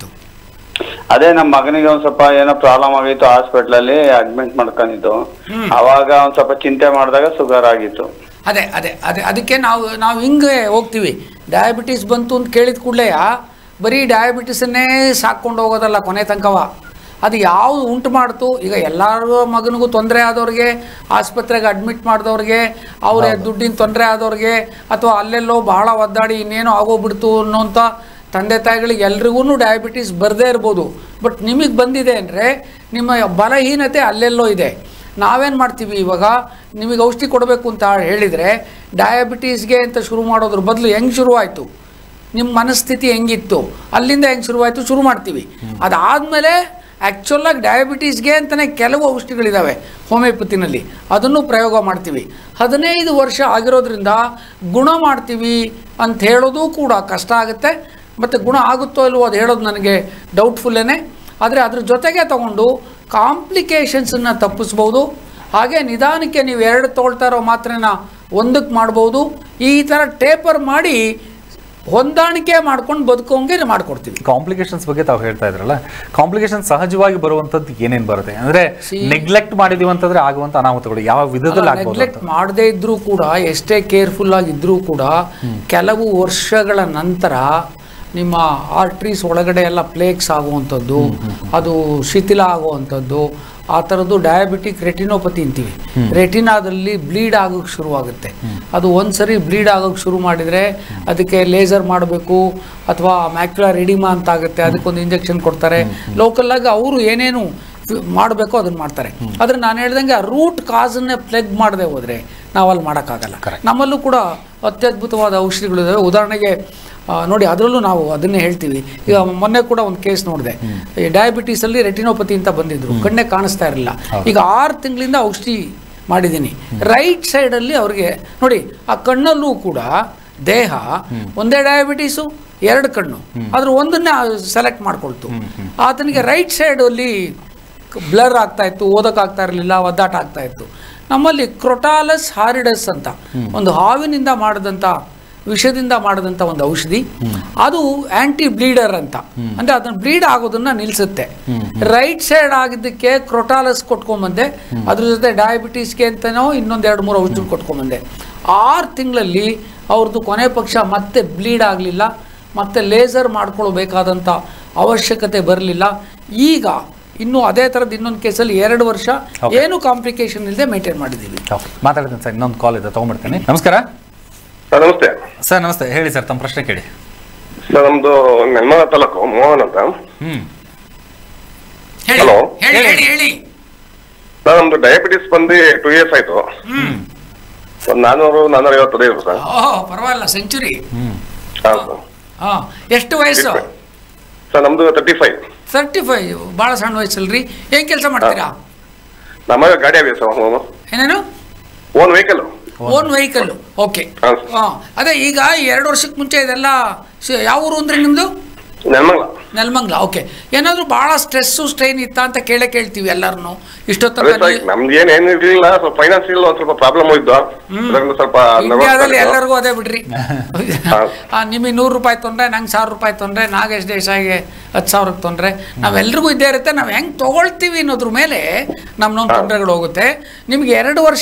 S5: ಅದೇ ನಮ್ಮ ಮಗನಿಗೆ ಒಂದ್ ಸ್ವಲ್ಪ ಏನೋ ಪ್ರಾಬ್ಲಮ್ ಆಗಿತ್ತು ಹಾಸ್ಪಿಟಲ್ ಅಲ್ಲಿ ಅಡ್ಮಿಟ್ ಮಾಡ್ಕೊಂಡಿದ್ದು ಅವಾಗ ಒಂದ್ ಸ್ವಲ್ಪ ಚಿಂತೆ ಮಾಡಿದಾಗ ಶುಗರ್ ಆಗಿತ್ತು
S2: ಅದೇ ಅದೇ ಅದೇ ಅದಕ್ಕೆ ನಾವು ನಾವು ಹಿಂಗೆ ಹೋಗ್ತೀವಿ ಡಯಾಬಿಟೀಸ್ ಬಂತು ಅಂತ ಕೇಳಿದ ಕೂಡಲೇ ಬರೀ ಡಯಾಬಿಟಿಸನ್ನೇ ಸಾಕ್ಕೊಂಡು ಹೋಗೋದಲ್ಲ ಕೊನೆ ತನಕವ ಅದು ಯಾವುದು ಉಂಟು ಮಾಡ್ತು ಈಗ ಎಲ್ಲರ ಮಗನಿಗೂ ತೊಂದರೆ ಆದವ್ರಿಗೆ ಆಸ್ಪತ್ರೆಗೆ ಅಡ್ಮಿಟ್ ಮಾಡಿದವ್ರಿಗೆ ಅವ್ರ ದುಡ್ಡಿನ ತೊಂದರೆ ಆದವ್ರಿಗೆ ಅಥವಾ ಅಲ್ಲೆಲ್ಲೋ ಬಹಳ ಒದ್ದಾಡಿ ಇನ್ನೇನೋ ಆಗೋಗ್ಬಿಡ್ತು ಅನ್ನೋಂಥ ತಂದೆ ತಾಯಿಗಳಿಗೆ ಎಲ್ರಿಗೂ ಡಯಾಬಿಟೀಸ್ ಬರದೇ ಇರ್ಬೋದು ಬಟ್ ನಿಮಗೆ ಬಂದಿದೆ ಅಂದರೆ ನಿಮ್ಮ ಬಲಹೀನತೆ ಅಲ್ಲೆಲ್ಲೋ ಇದೆ ನಾವೇನು ಮಾಡ್ತೀವಿ ಇವಾಗ ನಿಮಗೆ ಔಷಧಿ ಕೊಡಬೇಕು ಅಂತ ಹೇಳಿದರೆ ಡಯಾಬಿಟೀಸ್ಗೆ ಅಂತ ಶುರು ಮಾಡೋದ್ರ ಬದಲು ಹೆಂಗೆ ಶುರುವಾಯಿತು ನಿಮ್ಮ ಮನಸ್ಥಿತಿ ಹೆಂಗಿತ್ತು ಅಲ್ಲಿಂದ ಹೆಂಗೆ ಶುರುವಾಯಿತು ಶುರು ಮಾಡ್ತೀವಿ ಅದಾದಮೇಲೆ ಆ್ಯಕ್ಚುಲಾಗಿ ಡಯಾಬಿಟೀಸ್ಗೆ ಅಂತಲೇ ಕೆಲವು ಔಷಧಿಗಳಿದ್ದಾವೆ ಹೋಮಿಯೋಪತಿನಲ್ಲಿ ಅದನ್ನು ಪ್ರಯೋಗ ಮಾಡ್ತೀವಿ ಹದಿನೈದು ವರ್ಷ ಆಗಿರೋದ್ರಿಂದ ಗುಣ ಮಾಡ್ತೀವಿ ಅಂತ ಹೇಳೋದು ಕೂಡ ಕಷ್ಟ ಆಗುತ್ತೆ ಮತ್ತು ಗುಣ ಆಗುತ್ತೋ ಇಲ್ವೋ ಅದು ಹೇಳೋದು ನನಗೆ ಡೌಟ್ಫುಲ್ಲೇನೆ ಆದರೆ ಅದ್ರ ಜೊತೆಗೆ ತಗೊಂಡು ಕಾಂಪ್ಲಿಕೇಶನ್ಸನ್ನು ತಪ್ಪಿಸ್ಬೋದು ಹಾಗೆ ನಿಧಾನಕ್ಕೆ ನೀವು ಎರಡು ತೊಗೊಳ್ತಾ ಇರೋ ಮಾತ್ರೆನ ಒಂದಕ್ಕೆ ಮಾಡ್ಬೋದು ಈ ಥರ ಟೇಪರ್ ಮಾಡಿ ಹೊಂದಾಣಿಕೆ ಮಾಡ್ಕೊಂಡು ಬದುಕೋಂಗೆ ಮಾಡ್ಕೊಡ್ತೀವಿ
S1: ಕಾಂಪ್ಲಿಕೇಶನ್ಸ್ ಬಗ್ಗೆ ತಾವು ಹೇಳ್ತಾ ಇದ್ರಲ್ಲ ಕಾಂಪ್ಲಿಕೇಶನ್ ಸಹಜವಾಗಿ ಬರುವಂತದ್ದು ಏನೇನ್ ಬರುತ್ತೆ ಅಂದ್ರೆ
S2: See-
S1: ನೆಗ್ಲೆಕ್ಟ್ ಮಾಡಿದೀವಿ ಅಂತಂದ್ರೆ ಆಗುವಂತ ಅನಾಹುತಗಳು ಯಾವ ವಿಧದಲ್ಲಿ ಆಗ್ಬೋದು
S2: ನೆಗ್ಲೆಕ್ಟ್
S1: ಅಂತ
S2: ಮಾಡದೇ ಇದ್ರೂ ಕೂಡ ಎಷ್ಟೇ ಕೇರ್ಫುಲ್ ಆಗಿದ್ರೂ ಕೂಡ ಕೆಲವು ವರ್ಷಗಳ ನಂತರ ನಿಮ್ಮ ಆರ್ಟ್ರೀಸ್ ಒಳಗಡೆ ಎಲ್ಲ ಪ್ಲೇಕ್ಸ್ ಆಗುವಂಥದ್ದು ಅದು ಶಿಥಿಲ ಆಗುವಂಥದ್ದು ಆ ಥರದ್ದು ಡಯಾಬಿಟಿಕ್ ರೆಟಿನೋಪತಿ ಅಂತೀವಿ ರೆಟಿನಾದಲ್ಲಿ ಬ್ಲೀಡ್ ಆಗೋಕ್ಕೆ ಶುರುವಾಗುತ್ತೆ ಅದು ಒಂದ್ಸರಿ ಬ್ಲೀಡ್ ಆಗೋಕ್ಕೆ ಶುರು ಮಾಡಿದರೆ ಅದಕ್ಕೆ ಲೇಸರ್ ಮಾಡಬೇಕು ಅಥವಾ ಮ್ಯಾಕ್ಯುಲರ್ ರಿಡಿಮಾ ಅಂತ ಆಗುತ್ತೆ ಅದಕ್ಕೊಂದು ಇಂಜೆಕ್ಷನ್ ಕೊಡ್ತಾರೆ ಲೋಕಲ್ಲಾಗಿ ಅವರು ಏನೇನು ಮಾಡಬೇಕು ಅದನ್ನ ಮಾಡ್ತಾರೆ ಆದ್ರೆ ನಾನು ಹೇಳ್ದಂಗೆ ಆ ರೂಟ್ ಕಾಸನ್ನೇ ಪ್ಲಗ್ ಮಾಡದೆ ಹೋದ್ರೆ ನಾವು ಅಲ್ಲಿ ಮಾಡೋಕ್ಕಾಗಲ್ಲ ನಮ್ಮಲ್ಲೂ ಕೂಡ ಅತ್ಯದ್ಭುತವಾದ ಔಷಧಿಗಳಿದಾವೆ ಉದಾಹರಣೆಗೆ ಆ, ನೋಡಿ ಅದರಲ್ಲೂ ನಾವು ಅದನ್ನೇ ಹೇಳ್ತೀವಿ ಈಗ ಮೊನ್ನೆ ಕೂಡ ಒಂದು ಕೇಸ್ ನೋಡಿದೆ ಈ ಡಯಾಬಿಟೀಸಲ್ಲಿ ರೆಟಿನೋಪತಿ ಅಂತ ಬಂದಿದ್ರು ಕಣ್ಣೇ ಕಾಣಿಸ್ತಾ ಇರಲಿಲ್ಲ ಈಗ ಆರು ತಿಂಗಳಿಂದ ಔಷಧಿ ಮಾಡಿದ್ದೀನಿ ರೈಟ್ ಸೈಡಲ್ಲಿ ಅವ್ರಿಗೆ ನೋಡಿ ಆ ಕಣ್ಣಲ್ಲೂ ಕೂಡ ದೇಹ ಒಂದೇ ಡಯಾಬಿಟೀಸು ಎರಡು ಕಣ್ಣು ಅದ್ರ ಒಂದನ್ನ ಸೆಲೆಕ್ಟ್ ಮಾಡ್ಕೊಳ್ತು ಆತನಿಗೆ ರೈಟ್ ಸೈಡಲ್ಲಿ ಬ್ಲರ್ ಆಗ್ತಾ ಇತ್ತು ಓದೋಕ್ಕಾಗ್ತಾ ಇರಲಿಲ್ಲ ಒದ್ದಾಟ ಆಗ್ತಾ ಇತ್ತು ನಮ್ಮಲ್ಲಿ ಕ್ರೊಟಾಲಸ್ ಹಾರಿಡಸ್ ಅಂತ ಒಂದು ಹಾವಿನಿಂದ ಮಾಡಿದಂಥ ವಿಷದಿಂದ ಮಾಡಿದಂಥ ಒಂದು ಔಷಧಿ ಅದು ಆಂಟಿ ಬ್ಲೀಡರ್ ಅಂತ ಅಂದ್ರೆ ಅದನ್ನ ಬ್ಲೀಡ್ ಆಗೋದನ್ನ ನಿಲ್ಸುತ್ತೆ ರೈಟ್ ಸೈಡ್ ಆಗಿದ್ದಕ್ಕೆ ಕ್ರೊಟಾಲಸ್ ಕೊಟ್ಕೊಂಬಂದೆ ಅದ್ರ ಜೊತೆ ಡಯಾಬಿಟೀಸ್ಗೆ ಅಂತನೋ ಇನ್ನೊಂದು ಎರಡು ಮೂರು ಔಷಧಿ ಕೊಟ್ಕೊಂಬಂದೆ ಆರು ತಿಂಗಳಲ್ಲಿ ಅವ್ರದ್ದು ಕೊನೆ ಪಕ್ಷ ಮತ್ತೆ ಬ್ಲೀಡ್ ಆಗಲಿಲ್ಲ ಮತ್ತೆ ಲೇಸರ್ ಮಾಡ್ಕೊಳ್ಬೇಕಾದಂಥ ಅವಶ್ಯಕತೆ ಬರಲಿಲ್ಲ ಈಗ ಇನ್ನು ಅದೇ ಥರದ್ದು ಇನ್ನೊಂದು ಕೇಸಲ್ಲಿ ಎರಡು ವರ್ಷ ಏನು ಕಾಂಪ್ಲಿಕೇಶನ್ ಇಲ್ಲದೆ ಮೇಂಟೈನ್ ಮಾಡಿದ್ದೀವಿ
S1: ಓಕೆ ಮಾತಾಡ್ತೀನಿ ಸರ್ ಇನ್ನೊಂದು ಕಾಲ್ ಇದೆ ತಗೊಂಡ್ಬಿಡ್ತೀನಿ ನಮಸ್ಕಾರ
S4: ಸರ್ ನಮಸ್ತೆ
S1: ಸರ್ ನಮಸ್ತೆ ಹೇಳಿ ಸರ್ ತಮ್ಮ ಪ್ರಶ್ನೆ ಕೇಳಿ
S4: ಸರ್ ನಮ್ದು ನೆಲಮಂಗಲ ತಾಲೂಕು ಮೋಹನ್ ಅಂತ
S1: ಹ್ಮ್
S2: ಹೇಳಿ
S4: Hello?
S2: ಹೇಳಿ ಹೇಳಿ ಹೇಳಿ
S4: ಸರ್ ನಮ್ದು ಡಯಾಬಿಟಿಸ್ ಬಂದು ಟೂ ಇಯರ್ಸ್ ಆಯ್ತು ಒಂದು ನಾನ್ನೂರು ನಾನ್ನೂರ ಐವತ್ತು ಇದೆ ಸರ್
S2: ಓಹ್ ಪರವಾಗಿಲ್ಲ ಸೆಂಚುರಿ
S1: ಹ್ಮ್
S4: ಹಾಂ ಸರ್
S2: ಹಾ ಎಷ್ಟು ವಯಸ್ಸು
S4: ಸರ್ ನಮ್ದು ತರ್ಟಿ ಫೈವ್
S2: ತರ್ಟಿ ಫೈವ್ ಭಾಳ ಸಣ್ಣ ವಯಸ್ಸಲ್ರಿ ಏನ್ ಕೆಲಸ ಮಾಡ್ತೀರಾ
S4: ನಮಗೆ ಗಾಡಿ ಆಗಿದೆ ಸರ್
S2: ಏನೇನು
S4: own vehicle
S2: own vehicle okay
S4: ಹೌದು.
S2: ಹಾ ಅದೇ ಈಗ ಎರಡು ವರ್ಷಕ್ಕೆ ಮುಂಚೆ ಇದೆಲ್ಲ ಶ- ಯಾವ ಊರು ಅಂದ್ರೆ ನಿಮ್ದು
S4: ನೆಲಮಂಗಲ
S2: ನೆಲಮಂಗ್ಲ ಓಕೆ ಏನಾದರೂ ಭಾಳ ಸ್ಟ್ರೆಸ್ಸು ಸ್ಟ್ರೈನ್ ಇತ್ತ ಅಂತ ಕೇಳೇ ಕೇಳ್ತೀವಿ ಎಲ್ಲರನ್ನು
S4: ಅದೇ
S2: ಇಷ್ಟೊತ್ತಲ್ಲಿ
S4: ಸರ್ ನಮ್ದು ಏನ್ ಏನ್ ಇರ್ಲಿಲ್ಲ ಸ್ವಲ್ಪ ಫೈನಾನ್ಸಿಯಲ್ ಒಂದ್ ಸ್ವಲ್ಪ ಪ್ರಾಬ್ಲಮ್ ಇದ್ದು ಅದರಿಂದ ಸ್ವಲ್ಪ
S2: ಇಂಡಿಯಾದಲ್ಲಿ
S4: nervous
S2: ಎಲ್ಲರಿಗೂ ಅದೇ ಬಿಡ್ರಿ
S4: ಹಾ.
S2: ಆ, ನಿಮಗೆ ನೂರು ರೂಪಾಯಿ ತೊಂದರೆ ನಂಗೆ ಸಾವಿರ ರೂಪಾಯಿ ತೊಂದರೆ ನಾಗೇಶ್ ದೇಶಾಯಿಗೆ ಹತ್ತು ಸಾವಿರಕ್ಕೆ ತೊಂದರೆ ನಾವೆಲ್ರಿಗೂ ಇದ್ದೇ ಇರುತ್ತೆ ನಾವು ಹೆಂಗೆ ತೊಗೊಳ್ತೀವಿ ಅನ್ನೋದ್ರ ಮೇಲೆ ನಮ್ಮ ನಮ್ಮ ತೊಂದರೆಗಳು ಹೋಗುತ್ತೆ ನಿಮಗೆ ಎರಡು ವರ್ಷ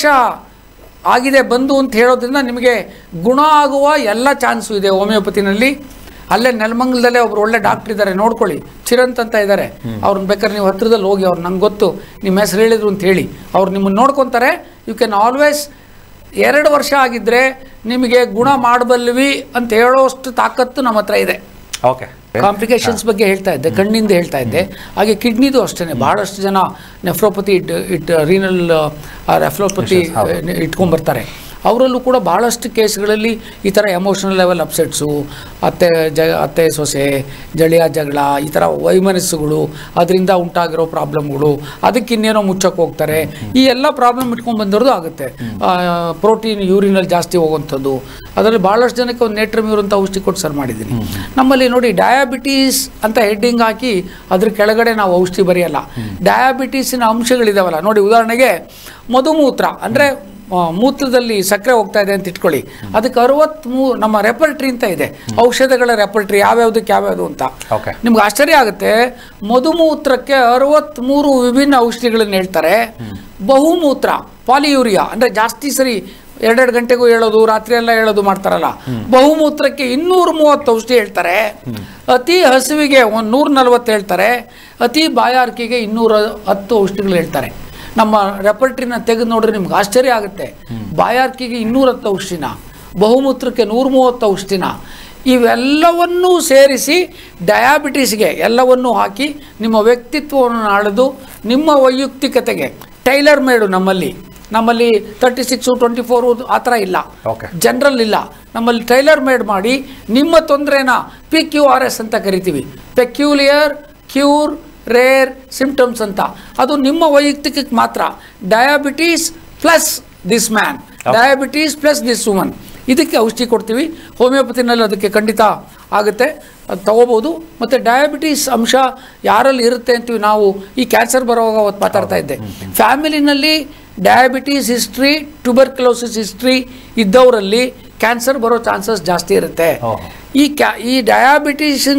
S2: ಆಗಿದೆ ಬಂದು ಅಂತ ಹೇಳೋದ್ರಿಂದ ನಿಮಗೆ ಗುಣ ಆಗುವ ಎಲ್ಲ ಚಾನ್ಸು ಇದೆ ಹೋಮಿಯೋಪತಿನಲ್ಲಿ ಅಲ್ಲೇ ನೆಲಮಂಗಲದಲ್ಲೇ ಒಬ್ರು ಒಳ್ಳೆ ಡಾಕ್ಟರ್ ಇದ್ದಾರೆ ನೋಡ್ಕೊಳ್ಳಿ ಚಿರಂತ್ ಅಂತ ಇದ್ದಾರೆ ಅವ್ರನ್ನ ಬೇಕಾದ್ರೆ ನೀವು ಹತ್ರದಲ್ಲಿ ಹೋಗಿ ಅವ್ರು ನಂಗೆ ಗೊತ್ತು ನಿಮ್ಮ ಹೆಸರು ಹೇಳಿದ್ರು ಅಂತ ಹೇಳಿ ಅವ್ರು ನಿಮ್ಮನ್ನು ನೋಡ್ಕೊತಾರೆ ಯು ಕ್ಯಾನ್ ಆಲ್ವೇಸ್ ಎರಡು ವರ್ಷ ಆಗಿದ್ರೆ ನಿಮಗೆ ಗುಣ ಮಾಡಬಲ್ವಿ ಅಂತ ಹೇಳೋಷ್ಟು ತಾಕತ್ತು ನಮ್ಮ ಹತ್ರ ಇದೆ
S1: ಓಕೆ
S2: ಕಾಂಪ್ಲಿಕೇಶನ್ಸ್ ಬಗ್ಗೆ ಹೇಳ್ತಾ ಇದ್ದೆ ಕಣ್ಣಿಂದ ಹೇಳ್ತಾ ಇದ್ದೆ ಹಾಗೆ ಕಿಡ್ನಿದು ಅಷ್ಟೇ ಬಹಳಷ್ಟು ಜನ nephropathy it it renal nephropathy ಇಟ್ಕೊಂಡ್ಬರ್ತಾರೆ ಅವರಲ್ಲೂ ಕೂಡ ಭಾಳಷ್ಟು ಕೇಸ್ಗಳಲ್ಲಿ ಈ ಥರ ಎಮೋಷನಲ್ ಲೆವೆಲ್ ಅಪ್ಸೆಟ್ಸು ಅತ್ತೆ ಜ ಅತ್ತೆ ಸೊಸೆ ಜಳಿಯ ಜಗಳ ಈ ಥರ ವೈಮನಸ್ಸುಗಳು ಅದರಿಂದ ಉಂಟಾಗಿರೋ ಪ್ರಾಬ್ಲಮ್ಗಳು ಅದಕ್ಕೆ ಇನ್ನೇನೋ ಮುಚ್ಚಕ್ಕೆ ಹೋಗ್ತಾರೆ ಈ ಎಲ್ಲ ಪ್ರಾಬ್ಲಮ್ ಇಟ್ಕೊಂಡು ಬಂದಿರೋದು ಆಗುತ್ತೆ ಪ್ರೋಟೀನ್ ಯೂರಿನಲ್ಲಿ ಜಾಸ್ತಿ ಹೋಗುವಂಥದ್ದು ಅದರಲ್ಲಿ ಭಾಳಷ್ಟು ಜನಕ್ಕೆ ಒಂದು ನೇಟ್ರಮ್ಯೂರ್ ಅಂತ ಔಷಧಿ ಕೊಟ್ಟು ಸರ್ ಮಾಡಿದ್ದೀನಿ ನಮ್ಮಲ್ಲಿ ನೋಡಿ ಡಯಾಬಿಟೀಸ್ ಅಂತ ಹೆಡ್ಡಿಂಗ್ ಹಾಕಿ ಅದ್ರ ಕೆಳಗಡೆ ನಾವು ಔಷಧಿ ಬರೆಯಲ್ಲ ಡಯಾಬಿಟೀಸಿನ ಅಂಶಗಳಿದಾವಲ್ಲ ನೋಡಿ ಉದಾಹರಣೆಗೆ ಮಧುಮೂತ್ರ ಅಂದರೆ ಮೂತ್ರದಲ್ಲಿ ಸಕ್ಕರೆ ಹೋಗ್ತಾ ಇದೆ ಅಂತ ಇಟ್ಕೊಳ್ಳಿ ಅದಕ್ಕೆ ಅರವತ್ಮೂ ನಮ್ಮ ರೆಪರ್ಟ್ರಿ ಅಂತ ಇದೆ ಔಷಧಗಳ ರೆಪರ್ಟ್ರಿ ಯಾವ್ಯಾವ್ದಕ್ಕೆ ಯಾವ್ಯಾವುದು ಅಂತ
S1: Okay.
S2: ನಿಮ್ಗೆ ಆಶ್ಚರ್ಯ ಆಗುತ್ತೆ ಮಧುಮೂತ್ರಕ್ಕೆ ಅರವತ್ಮೂರು ವಿಭಿನ್ನ ಔಷಧಿಗಳನ್ನ ಹೇಳ್ತಾರೆ ಬಹುಮೂತ್ರ ಪಾಲಿಯೂರಿಯಾ ಅಂದರೆ ಜಾಸ್ತಿ ಸರಿ ಎರಡೆರಡು ಗಂಟೆಗೂ ಹೇಳೋದು ರಾತ್ರಿ ಎಲ್ಲ ಹೇಳೋದು ಮಾಡ್ತಾರಲ್ಲ ಬಹುಮೂತ್ರಕ್ಕೆ ಇನ್ನೂರ ಮೂವತ್ತು ಔಷಧಿ ಹೇಳ್ತಾರೆ ಅತಿ ಹಸಿವಿಗೆ ಒಂದು ನೂರ ನಲ್ವತ್ತು ಹೇಳ್ತಾರೆ ಅತಿ ಬಾಯಾರಿಕೆಗೆ ಇನ್ನೂರ ಹತ್ತು ಔಷಧಿಗಳು ಹೇಳ್ತಾರೆ ನಮ್ಮ ರೆಪರ್ಟ್ರಿನ ತೆಗೆದು ನೋಡ್ರಿ ನಿಮ್ಗೆ ಆಶ್ಚರ್ಯ ಆಗುತ್ತೆ ಬಾಯಾರಿಕೆಗೆ ಇನ್ನೂರ ಹತ್ತು ಔಷಧಿನ ಬಹುಮೂತ್ರಕ್ಕೆ ನೂರ ಮೂವತ್ತು ಔಷಧಿನ ಇವೆಲ್ಲವನ್ನೂ ಸೇರಿಸಿ ಡಯಾಬಿಟೀಸ್ಗೆ ಎಲ್ಲವನ್ನೂ ಹಾಕಿ ನಿಮ್ಮ ವ್ಯಕ್ತಿತ್ವವನ್ನು ಅಳೆದು ನಿಮ್ಮ ವೈಯಕ್ತಿಕತೆಗೆ ಟೈಲರ್ ಮೇಡು ನಮ್ಮಲ್ಲಿ ನಮ್ಮಲ್ಲಿ ತರ್ಟಿ ಸಿಕ್ಸು ಟ್ವೆಂಟಿ ಫೋರು ಆ ಥರ ಇಲ್ಲ
S1: Okay.
S2: ಜನರಲ್ ಇಲ್ಲ ನಮ್ಮಲ್ಲಿ ಟೈಲರ್ ಮೇಡ್ ಮಾಡಿ ನಿಮ್ಮ ತೊಂದರೆನ ಪಿ ಕ್ಯೂ ಆರ್ ಎಸ್ ಅಂತ ಕರಿತೀವಿ ಪೆಕ್ಯೂಲಿಯರ್ ಕ್ಯೂರ್ ರೇರ್ ಸಿಂಪ್ಟಮ್ಸ್ ಅಂತ ಅದು ನಿಮ್ಮ ವೈಯಕ್ತಿಕಕ್ಕೆ ಮಾತ್ರ diabetes plus this man diabetes plus this woman ಇದಕ್ಕೆ ಔಷಧಿ ಕೊಡ್ತೀವಿ ಹೋಮಿಯೋಪತಿನಲ್ಲಿ ಅದಕ್ಕೆ ಖಂಡಿತ ಆಗುತ್ತೆ ಅದು ತಗೋಬೋದು ಮತ್ತು ಡಯಾಬಿಟೀಸ್ ಅಂಶ ಯಾರಲ್ಲಿ ಇರುತ್ತೆ ಅಂತೀವಿ ನಾವು ಈ ಕ್ಯಾನ್ಸರ್ ಬರುವಾಗ ಅವತ್ತು ಮಾತಾಡ್ತಾ ಇದ್ದೆ ಫ್ಯಾಮಿಲಿನಲ್ಲಿ ಡಯಾಬಿಟೀಸ್ ಹಿಸ್ಟ್ರಿ ಟ್ಯೂಬರ್ಕ್ಲೋಸಿಸ್ ಹಿಸ್ಟ್ರಿ ಇದ್ದವರಲ್ಲಿ ಕ್ಯಾನ್ಸರ್ ಬರೋ ಚಾನ್ಸಸ್ ಜಾಸ್ತಿ ಇರುತ್ತೆ
S1: ಓಹೋ.
S2: ಈ ಕ್ಯಾ ಈ ಡಯಾಬಿಟೀಸಿನ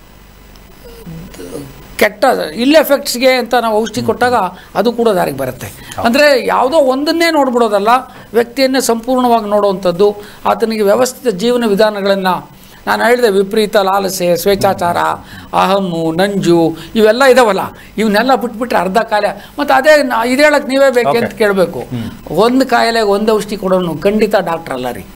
S2: ಕೆಟ್ಟ ಇಲ್ ಎಫೆಕ್ಟ್ಸ್ಗೆ ಅಂತ ನಾವು ಔಷಧಿ ಕೊಟ್ಟಾಗ ಅದು ಕೂಡ ದಾರಿಗೆ ಬರುತ್ತೆ ಅಂದರೆ ಯಾವುದೋ ಒಂದನ್ನೇ ನೋಡ್ಬಿಡೋದಲ್ಲ ವ್ಯಕ್ತಿಯನ್ನೇ ಸಂಪೂರ್ಣವಾಗಿ ನೋಡುವಂಥದ್ದು ಆತನಿಗೆ ವ್ಯವಸ್ಥಿತ ಜೀವನ ವಿಧಾನಗಳನ್ನು ನಾನು ಹೇಳಿದೆ ವಿಪರೀತ ಲಾಲಸೆ ಸ್ವೇಚ್ಛಾಚಾರ ಅಹಮ್ಮು ನಂಜು ಇವೆಲ್ಲ ಇದಾವಲ್ಲ ಇವನ್ನೆಲ್ಲ ಬಿಟ್ಬಿಟ್ರೆ ಅರ್ಧ ಕಾಯಿಲೆ ಮತ್ತು ಅದೇ ನಾ- ಇದು ಹೇಳಕ್ಕೆ ನೀವೇ ಬೇಕೆ ಅಂತ ಕೇಳಬೇಕು ಒಂದು ಕಾಯಿಲೆಗೆ ಒಂದು ಔಷಧಿ ಕೊಡೋನು ಖಂಡಿತ ಡಾಕ್ಟ್ರ್ ಅಲ್ಲ ರೀ